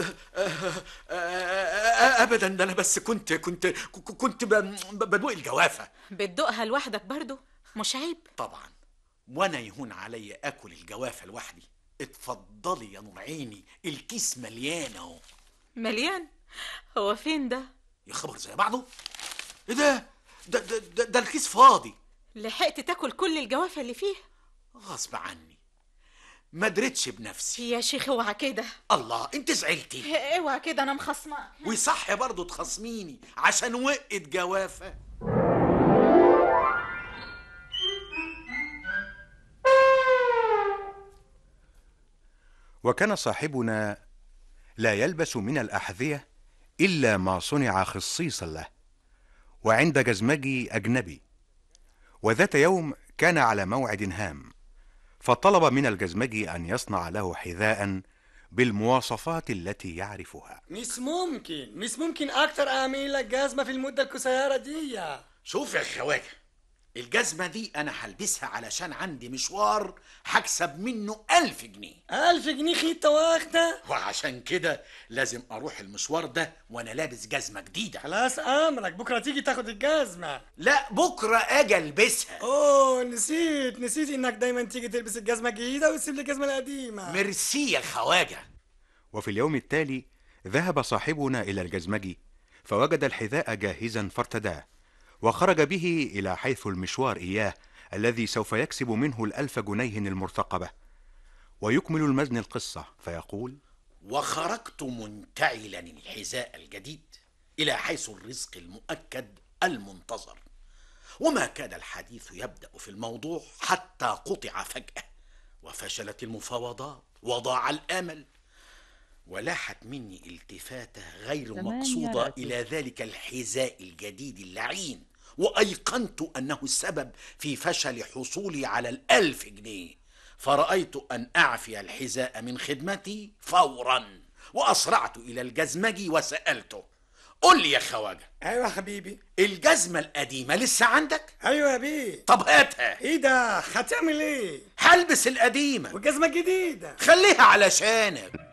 ابدا ده انا بس كنت كنت كنت ب- بدوق الجوافه بتدوقها لوحدك برضو مش عيب طبعا وانا يهون عليا اكل الجوافه لوحدي اتفضلي يا نور عيني الكيس مليان اهو مليان هو فين ده يا خبر زي بعضه ايه ده ده ده, ده, ده الكيس فاضي لحقت تاكل كل الجوافة اللي فيه غصب عني ما دريتش بنفسي يا شيخ اوعى كده الله انت زعلتي اوعى كده انا مخصمك وصح برضه تخصميني عشان وقت جوافه وكان صاحبنا لا يلبس من الأحذية إلا ما صنع خصيصا له وعند جزمجي أجنبي وذات يوم كان على موعد هام فطلب من الجزمجي أن يصنع له حذاء بالمواصفات التي يعرفها مش ممكن مش ممكن اكتر اعمل لك جزمه في المده القصيره دي شوف يا خواجه الجزمة دي أنا هلبسها علشان عندي مشوار هكسب منه ألف جنيه ألف جنيه خيطة واحدة وعشان كده لازم أروح المشوار ده وأنا لابس جزمة جديدة خلاص أمرك بكرة تيجي تاخد الجزمة لا بكرة أجي ألبسها أوه نسيت نسيت إنك دايما تيجي تلبس الجزمة الجديدة وتسيب لي الجزمة القديمة ميرسي يا خواجة وفي اليوم التالي ذهب صاحبنا إلى الجزمجي فوجد الحذاء جاهزا فارتداه وخرج به إلى حيث المشوار إياه الذي سوف يكسب منه الألف جنيه المرتقبة ويكمل المزن القصة فيقول وخرجت منتعلا الحذاء الجديد إلى حيث الرزق المؤكد المنتظر وما كاد الحديث يبدأ في الموضوع حتى قطع فجأة وفشلت المفاوضات وضاع الأمل ولاحت مني التفاتة غير ثمانية مقصودة راتب. إلى ذلك الحذاء الجديد اللعين وأيقنت أنه السبب في فشل حصولي على الألف جنيه فرأيت أن أعفي الحذاء من خدمتي فورا وأسرعت إلى الجزمجي وسألته قل لي يا خواجة أيوة يا حبيبي الجزمة القديمة لسه عندك؟ أيوة يا بيه طب هاتها إيه ده هتعمل إيه هلبس القديمة والجزمة الجديدة خليها علشانك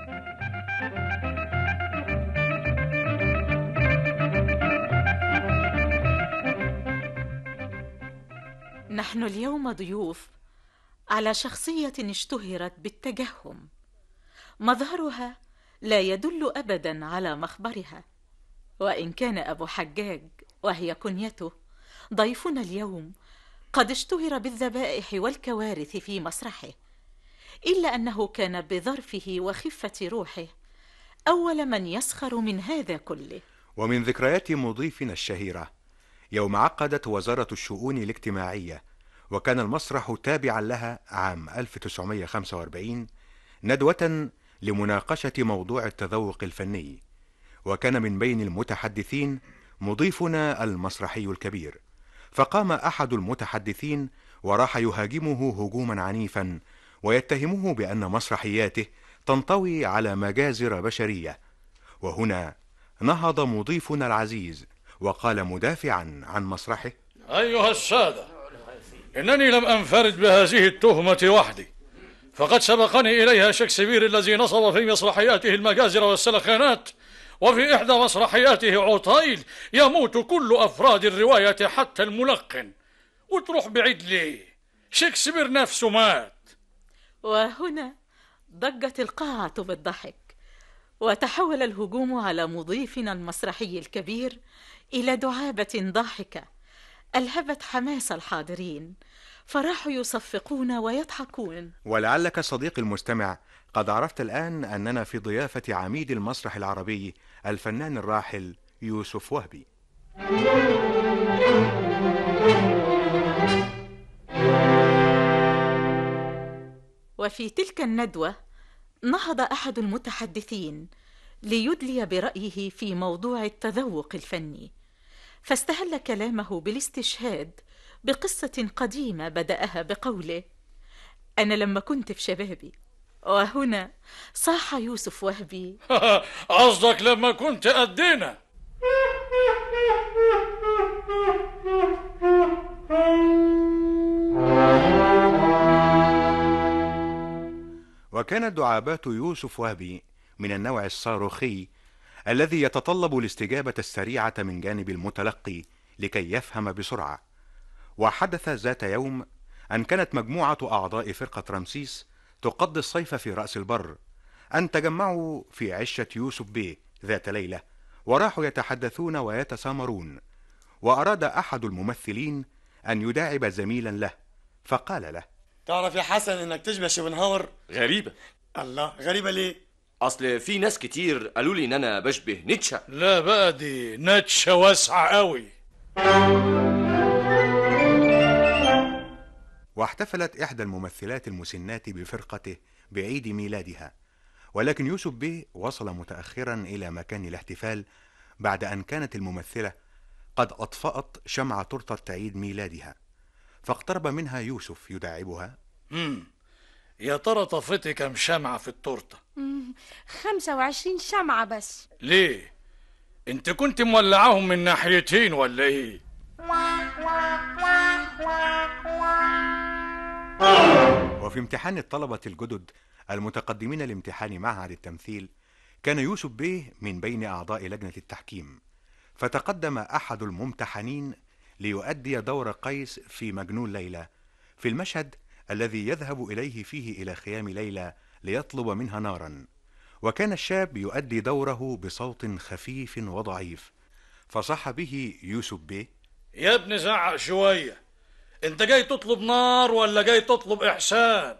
نحن اليوم ضيوف على شخصية اشتهرت بالتجهم مظهرها لا يدل أبدا على مخبرها وإن كان أبو حجاج وهي كنيته ضيفنا اليوم قد اشتهر بالذبائح والكوارث في مسرحه إلا أنه كان بظرفه وخفة روحه أول من يسخر من هذا كله ومن ذكريات مضيفنا الشهيرة يوم عقدت وزارة الشؤون الاجتماعية وكان المسرح تابعا لها عام 1945 ندوة لمناقشة موضوع التذوق الفني وكان من بين المتحدثين مضيفنا المسرحي الكبير فقام أحد المتحدثين وراح يهاجمه هجوما عنيفا ويتهمه بأن مسرحياته تنطوي على مجازر بشرية وهنا نهض مضيفنا العزيز وقال مدافعا عن مسرحه أيها السادة إنني لم أنفرد بهذه التهمة وحدي فقد سبقني إليها شكسبير الذي نصب في مسرحياته المجازر والسلخانات وفي إحدى مسرحياته عطيل يموت كل أفراد الرواية حتى الملقن وتروح بعيد ليه شكسبير نفسه مات وهنا ضجت القاعة بالضحك وتحول الهجوم على مضيفنا المسرحي الكبير إلى دعابة ضاحكة ألهبت حماس الحاضرين فراحوا يصفقون ويضحكون ولعلك صديقي المستمع قد عرفت الآن أننا في ضيافة عميد المسرح العربي الفنان الراحل يوسف وهبي وفي تلك الندوة نهض أحد المتحدثين ليدلي برأيه في موضوع التذوق الفني فاستهل كلامه بالاستشهاد بقصة قديمة بدأها بقوله أنا لما كنت في شبابي وهنا صاح يوسف وهبي قصدك لما كنت قدنا وكانت دعابات يوسف وهبي من النوع الصاروخي الذي يتطلب الاستجابة السريعة من جانب المتلقي لكي يفهم بسرعة وحدث ذات يوم أن كانت مجموعة أعضاء فرقة رمسيس تقضي الصيف في رأس البر أن تجمعوا في عشة يوسف بيه ذات ليلة وراحوا يتحدثون ويتسامرون وأراد أحد الممثلين أن يداعب زميلا له فقال له تعرف يا حسن انك تشبه شوبنهاور غريبة الله غريبة ليه أصل في ناس كتير قالوا لي إن أنا بشبه نيتشه لا بقى دي نتشة واسعة قوي واحتفلت إحدى الممثلات المسنات بفرقته بعيد ميلادها ولكن يوسف بيه وصل متأخرا إلى مكان الاحتفال بعد أن كانت الممثلة قد أطفأت شمع تورتة عيد ميلادها فاقترب منها يوسف يداعبها مم. يا ترى طفتي كم شمعة في التورتة مم، خمسة وعشرين شمعة بس ليه انت كنت مولعاهم من ناحيتين ولا ايه وفي امتحان الطلبة الجدد المتقدمين لامتحان معهد التمثيل كان يوسف بيه من بين أعضاء لجنة التحكيم فتقدم أحد الممتحنين ليؤدي دور قيس في مجنون ليلى في المشهد الذي يذهب إليه فيه إلى خيام ليلى ليطلب منها نارا وكان الشاب يؤدي دوره بصوت خفيف وضعيف فصح به يوسف بيه يا ابني زعق شوية انت جاي تطلب نار ولا جاي تطلب احسان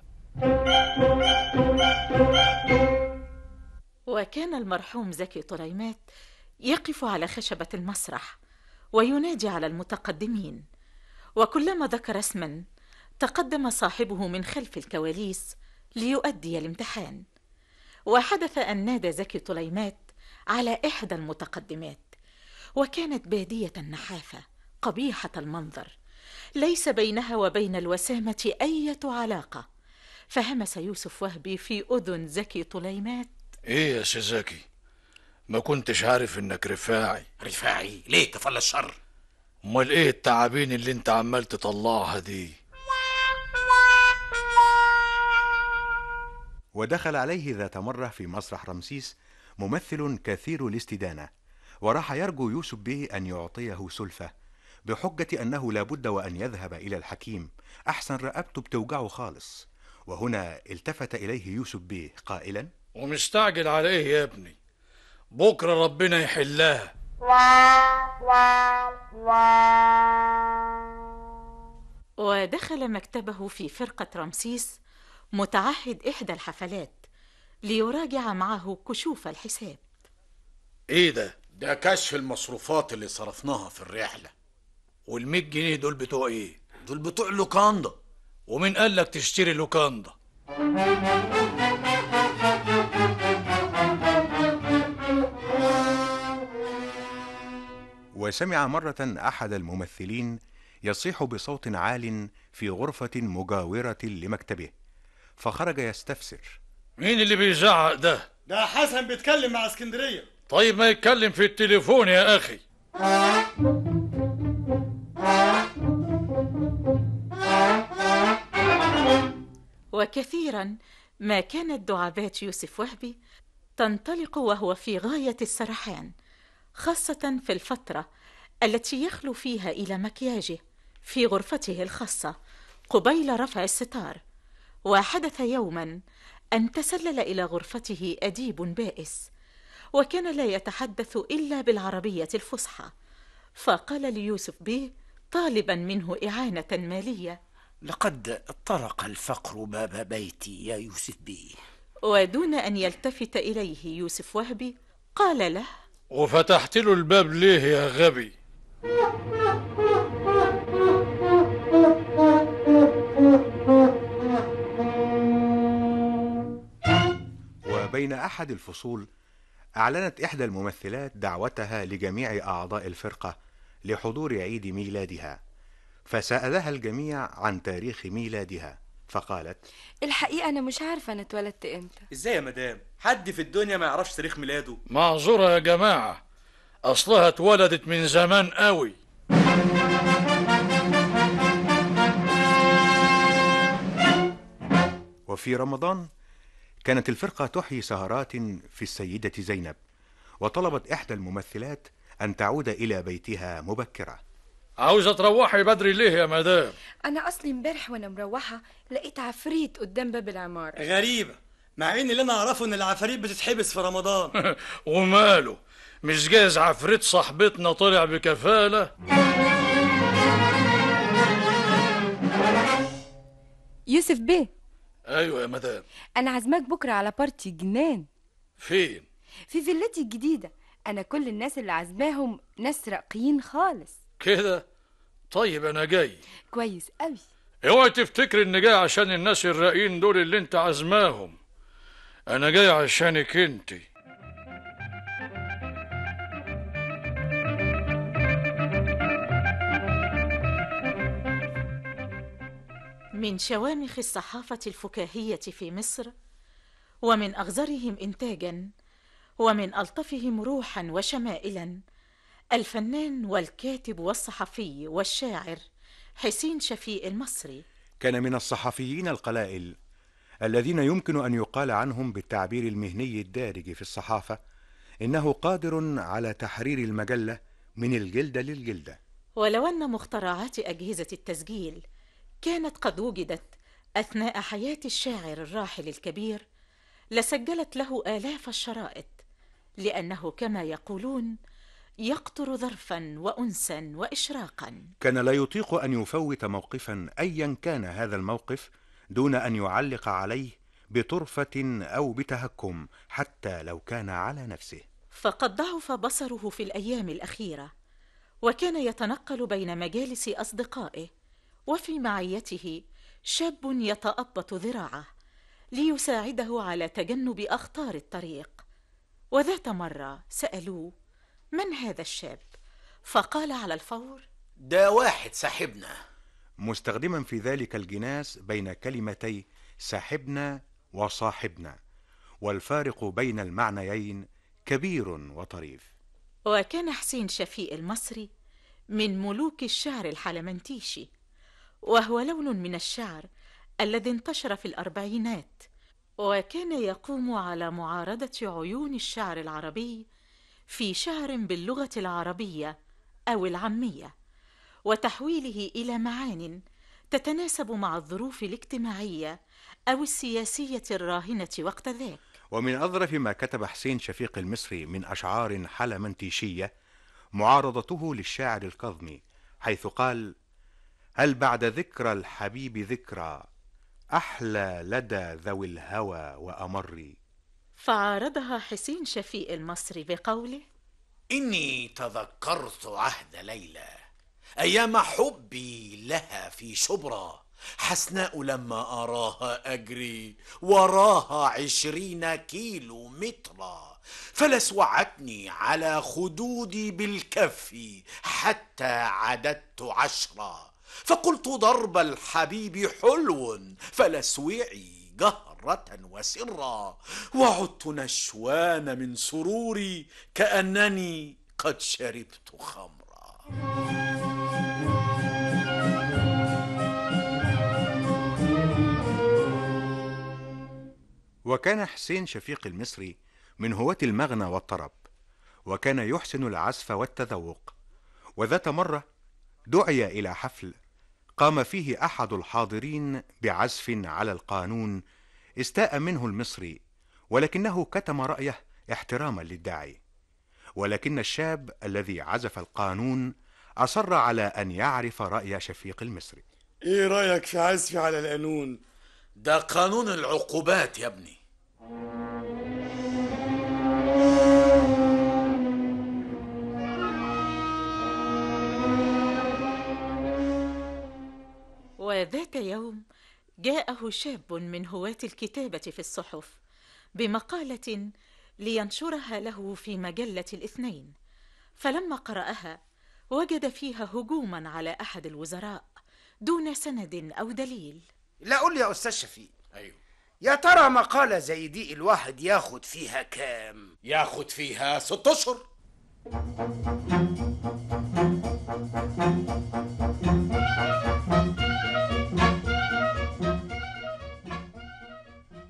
وكان المرحوم زكي طليمات يقف على خشبة المسرح وينادي على المتقدمين وكلما ذكر اسما تقدم صاحبه من خلف الكواليس ليؤدي الامتحان وحدث أن نادى زكي طليمات على إحدى المتقدمات وكانت بادية النحافة قبيحة المنظر ليس بينها وبين الوسامة أية علاقة فهمس يوسف وهبي في أذن زكي طليمات ايه يا سيزاكي ما كنتش عارف انك رفاعي رفاعي ليه كفل الشر امال ايه التعابين اللي انت عمال تطلعها دي ودخل عليه ذات مرة في مسرح رمسيس ممثل كثير الاستدانة وراح يرجو يوسف بيه أن يعطيه سلفة بحجة أنه لابد وأن يذهب إلى الحكيم أحسن رقبته بتوجعه خالص وهنا التفت إليه يوسف بيه قائلا ومستعجل على ايه يا ابني بكرة ربنا يحلها ودخل مكتبه في فرقة رمسيس متعهد إحدى الحفلات ليراجع معه كشوف الحساب ايه ده ده كشف المصروفات اللي صرفناها في الرحلة والمية جنيه دول بتوع ايه دول بتوع لوكاندا ومين قال لك تشتري لوكاندا وسمع مرة أحد الممثلين يصيح بصوت عال في غرفة مجاورة لمكتبه فخرج يستفسر مين اللي بيزعق ده ده حسن بيتكلم مع اسكندرية طيب ما يتكلم في التليفون يا اخي وكثيرا ما كانت دعابات يوسف وهبي تنطلق وهو في غاية السرحان خاصة في الفترة التي يخلو فيها إلى مكياجه في غرفته الخاصة قبيل رفع الستار وحدث يوما أن تسلل إلى غرفته أديب بائس وكان لا يتحدث إلا بالعربية الفصحى فقال ليوسف بيه طالبا منه إعانة مالية لقد طرق الفقر باب بيتي يا يوسف بيه ودون أن يلتفت إليه يوسف وهبي قال له وفتحت له الباب ليه يا غبي وبين أحد الفصول أعلنت إحدى الممثلات دعوتها لجميع أعضاء الفرقة لحضور عيد ميلادها فسألها الجميع عن تاريخ ميلادها فقالت الحقيقة أنا مش عارفة أنا اتولدت إمتى ازاي يا مدام حد في الدنيا ما يعرفش تاريخ ميلاده معذورة يا جماعة أصلها اتولدت من زمان قوي وفي رمضان كانت الفرقة تحيي سهرات في السيدة زينب وطلبت إحدى الممثلات أن تعود إلى بيتها مبكرة عاوزة تروحي بدري ليه يا مدام انا اصلي امبارح وانا مروحه لقيت عفريت قدام باب العماره غريبة مع ان اللي انا اعرفه ان العفاريت بتتحبس في رمضان وماله مش جايز عفريت صاحبتنا طلع بكفالة يوسف بيه ايوه يا مدام انا عازماك بكره على بارتي جنان فين في فيلتي الجديده انا كل الناس اللي عازماهم ناس راقيين خالص كده طيب انا جاي كويس قوي اوعي تفتكر اني جاي عشان الناس الراقيين دول اللي انت عازماهم انا جاي عشانك انت من شوامخ الصحافة الفكاهية في مصر ومن أغزرهم إنتاجا ومن ألطفهم روحا وشمائلا الفنان والكاتب والصحفي والشاعر حسين شفيق المصري كان من الصحفيين القلائل الذين يمكن أن يقال عنهم بالتعبير المهني الدارج في الصحافة إنه قادر على تحرير المجلة من الجلدة للجلدة ولو أن مخترعات أجهزة التسجيل كانت قد وجدت أثناء حياة الشاعر الراحل الكبير لسجلت له آلاف الشرائط لأنه كما يقولون يقطر ظرفا وأنسا وإشراقا كان لا يطيق أن يفوت موقفا أيا كان هذا الموقف دون أن يعلق عليه بطرفة أو بتهكم حتى لو كان على نفسه فقد ضعف بصره في الأيام الأخيرة وكان يتنقل بين مجالس أصدقائه وفي معيته شاب يتأبط ذراعه ليساعده على تجنب أخطار الطريق وذات مرة سألوه من هذا الشاب فقال على الفور ده واحد صاحبنا مستخدما في ذلك الجناس بين كلمتي صاحبنا وصاحبنا والفارق بين المعنيين كبير وطريف وكان حسين شفيق المصري من ملوك الشعر الحلمنتيشي وهو لون من الشعر الذي انتشر في الأربعينات وكان يقوم على معارضة عيون الشعر العربي في شعر باللغة العربية أو العامية وتحويله إلى معان تتناسب مع الظروف الاجتماعية أو السياسية الراهنة وقت ذاك ومن أظرف ما كتب حسين شفيق المصري من أشعار حلمنتيشية معارضته للشاعر الكظمي حيث قال هل بعد ذكرى الحبيب ذكرى أحلى لدى ذوي الهوى وأمر فعارضها حسين شفيق المصري بقوله إني تذكرت عهد ليلى أيام حبي لها في شبرا حسناء لما أراها أجري وراها عشرين كيلو مترا فلسوعتني على خدودي بالكف حتى عددت عشرا فقلت ضرب الحبيب حلو فلسوعي جهرة وسرا وعدت نشوان من سروري كأنني قد شربت خمرا وكان حسين شفيق المصري من هواة المغنى والطرب وكان يحسن العزف والتذوق وذات مرة دعي إلى حفل قام فيه أحد الحاضرين بعزف على القانون استاء منه المصري ولكنه كتم رأيه احتراما للداعي ولكن الشاب الذي عزف القانون أصر على أن يعرف رأي شفيق المصري ايه رأيك في عزفي على القانون ده قانون العقوبات يا ابني وذات يوم جاءه شاب من هواة الكتابة في الصحف بمقالة لينشرها له في مجلة الاثنين فلما قرأها وجد فيها هجوما على أحد الوزراء دون سند أو دليل لا قول لي يا استاذ شفيق ايوه يا ترى مقالة زي دي الواحد ياخد فيها كام ياخد فيها ست اشهر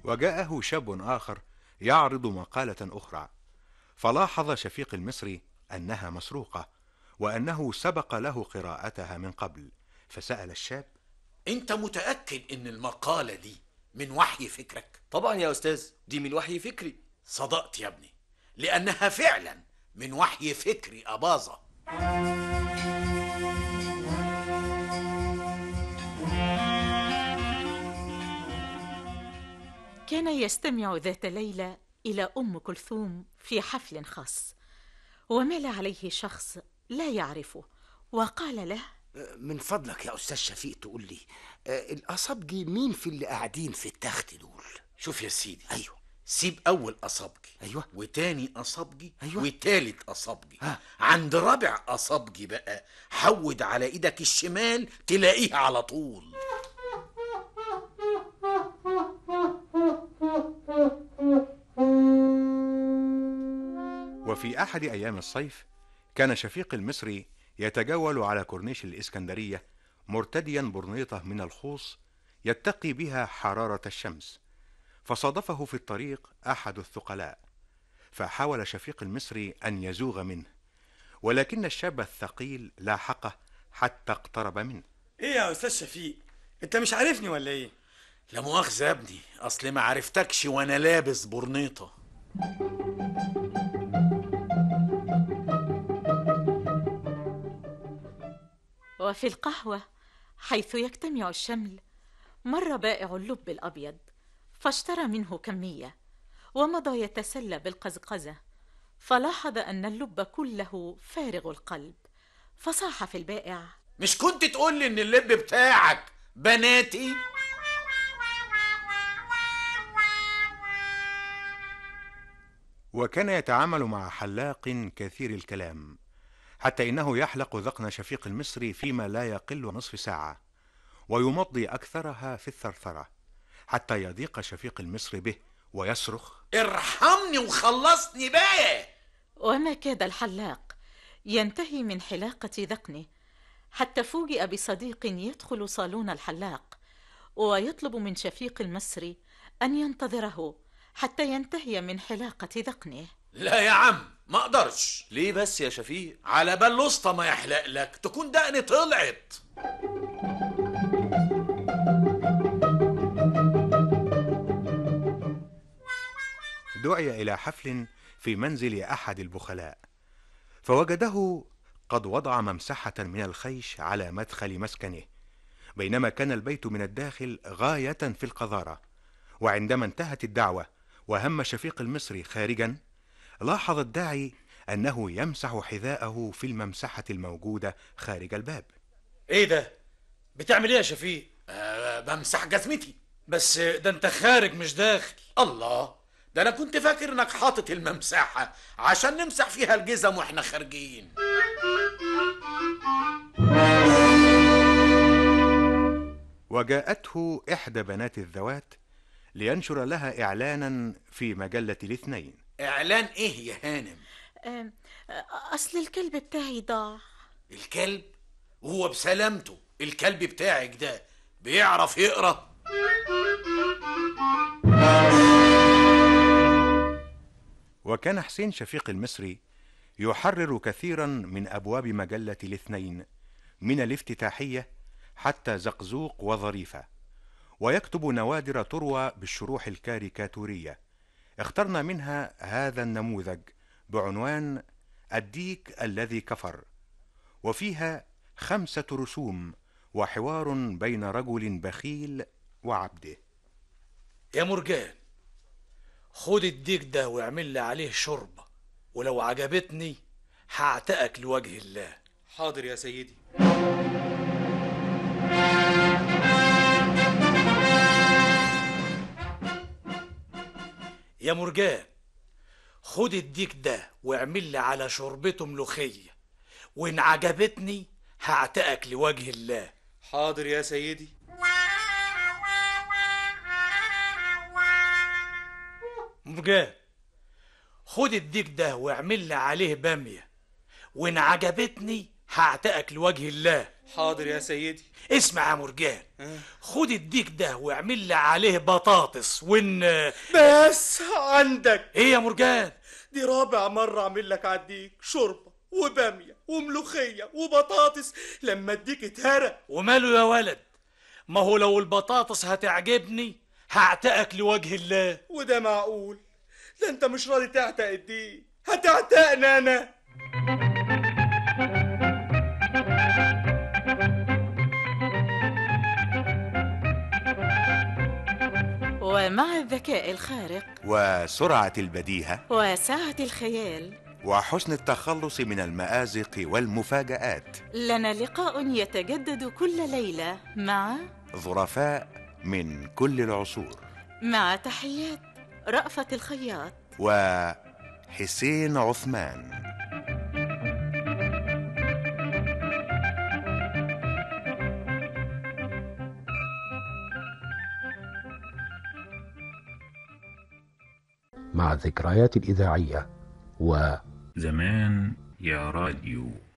وجاءه شاب آخر يعرض مقالة أخرى فلاحظ شفيق المصري أنها مسروقة وأنه سبق له قراءتها من قبل فسأل الشاب انت متأكد ان المقالة دي من وحي فكرك طبعا يا أستاذ دي من وحي فكري صدقت يا ابني لأنها فعلا من وحي فكري أباظة كان يستمع ذات ليلة إلى أم كلثوم في حفل خاص ومال عليه شخص لا يعرفه وقال له من فضلك يا أستاذ شفيق تقول لي آه، الأصابجي مين في اللي قاعدين في التخت دول شوف يا سيدي أيوه سيب أول أصابجي أيوه وتاني أصابجي أيوة. وتالت أصابجي ها. عند رابع أصابجي بقى حود على إيدك الشمال تلاقيها على طول وفي أحد أيام الصيف كان شفيق المصري يتجول على كورنيش الإسكندرية مرتديا برنيطة من الخوص يتقي بها حرارة الشمس فصادفه في الطريق أحد الثقلاء فحاول شفيق المصري أن يزوغ منه ولكن الشاب الثقيل لاحقه حتى اقترب منه ايه يا استاذ شفيق انت مش عارفني ولا ايه لا مؤاخذة يا ابني أصل ما عرفتكش وأنا لابس برنيطة وفي القهوة حيث يجتمع الشمل مر بائع اللب الأبيض فاشترى منه كمية ومضى يتسلى بالقزقزة فلاحظ أن اللب كله فارغ القلب فصاح في البائع مش كنت تقول لي إن اللب بتاعك بناتي وكان يتعامل مع حلاق كثير الكلام حتى إنه يحلق ذقن شفيق المصري فيما لا يقل نصف ساعة ويمضي أكثرها في الثرثرة حتى يضيق شفيق المصري به ويصرخ ارحمني وخلصني بقى وما كاد الحلاق ينتهي من حلاقة ذقنه حتى فوجئ بصديق يدخل صالون الحلاق ويطلب من شفيق المصري أن ينتظره حتى ينتهي من حلاقة ذقنه لا يا عم ما اقدرش ليه بس يا شفيق على بال الوسطى ما يحلق لك تكون دقني طلعت دعي إلى حفل في منزل أحد البخلاء فوجده قد وضع ممسحة من الخيش على مدخل مسكنه بينما كان البيت من الداخل غاية في القذارة وعندما انتهت الدعوة وهم شفيق المصري خارجا لاحظ الداعي أنه يمسح حذاءه في الممسحة الموجودة خارج الباب ايه ده بتعمل ايه يا شفيق أه بمسح جزمتي بس ده انت خارج مش داخل الله ده انا كنت فاكر انك حاطط الممسحة عشان نمسح فيها الجزم واحنا خارجين وجاءته إحدى بنات الذوات لينشر لها إعلانا في مجلة الاثنين اعلان ايه يا هانم أم، أصل الكلب بتاعي ضاع الكلب وهو بسلامته الكلب بتاعك ده بيعرف يقرا وكان حسين شفيق المصري يحرر كثيرا من أبواب مجلة الاثنين من الافتتاحية حتى زقزوق وظريفة ويكتب نوادر تروى بالشروح الكاريكاتورية اخترنا منها هذا النموذج بعنوان الديك الذي كفر وفيها خمسة رسوم وحوار بين رجل بخيل وعبده يا مرجان خد الديك ده واعمل لي عليه شوربة ولو عجبتني هعتقك لوجه الله حاضر يا سيدي يا مرجان خد الديك ده واعمل لي على شوربته ملوخية وإن عجبتني هعتقك لوجه الله حاضر يا سيدي مرجان خد الديك ده واعمل لي عليه بامية وإن عجبتني هعتقك لوجه الله حاضر يا سيدي اسمع يا مرجان خد الديك ده واعمل لي عليه بطاطس ون بس عندك ايه يا مرجان دي رابع مرة اعمل لك عديك شوربة وبامية وملوخية وبطاطس لما اديك اتهرى وماله يا ولد ما هو لو البطاطس هتعجبني هعتقك لوجه الله وده معقول ده انت مش راضي تعتق الدين هتعتقني انا ومع الذكاء الخارق وسرعة البديهة وسعة الخيال وحسن التخلص من المآزق والمفاجآت لنا لقاء يتجدد كل ليلة مع ظرفاء من كل العصور مع تحيات رأفة الخياط وحسين عثمان مع الذكريات الإذاعية و زمان يا راديو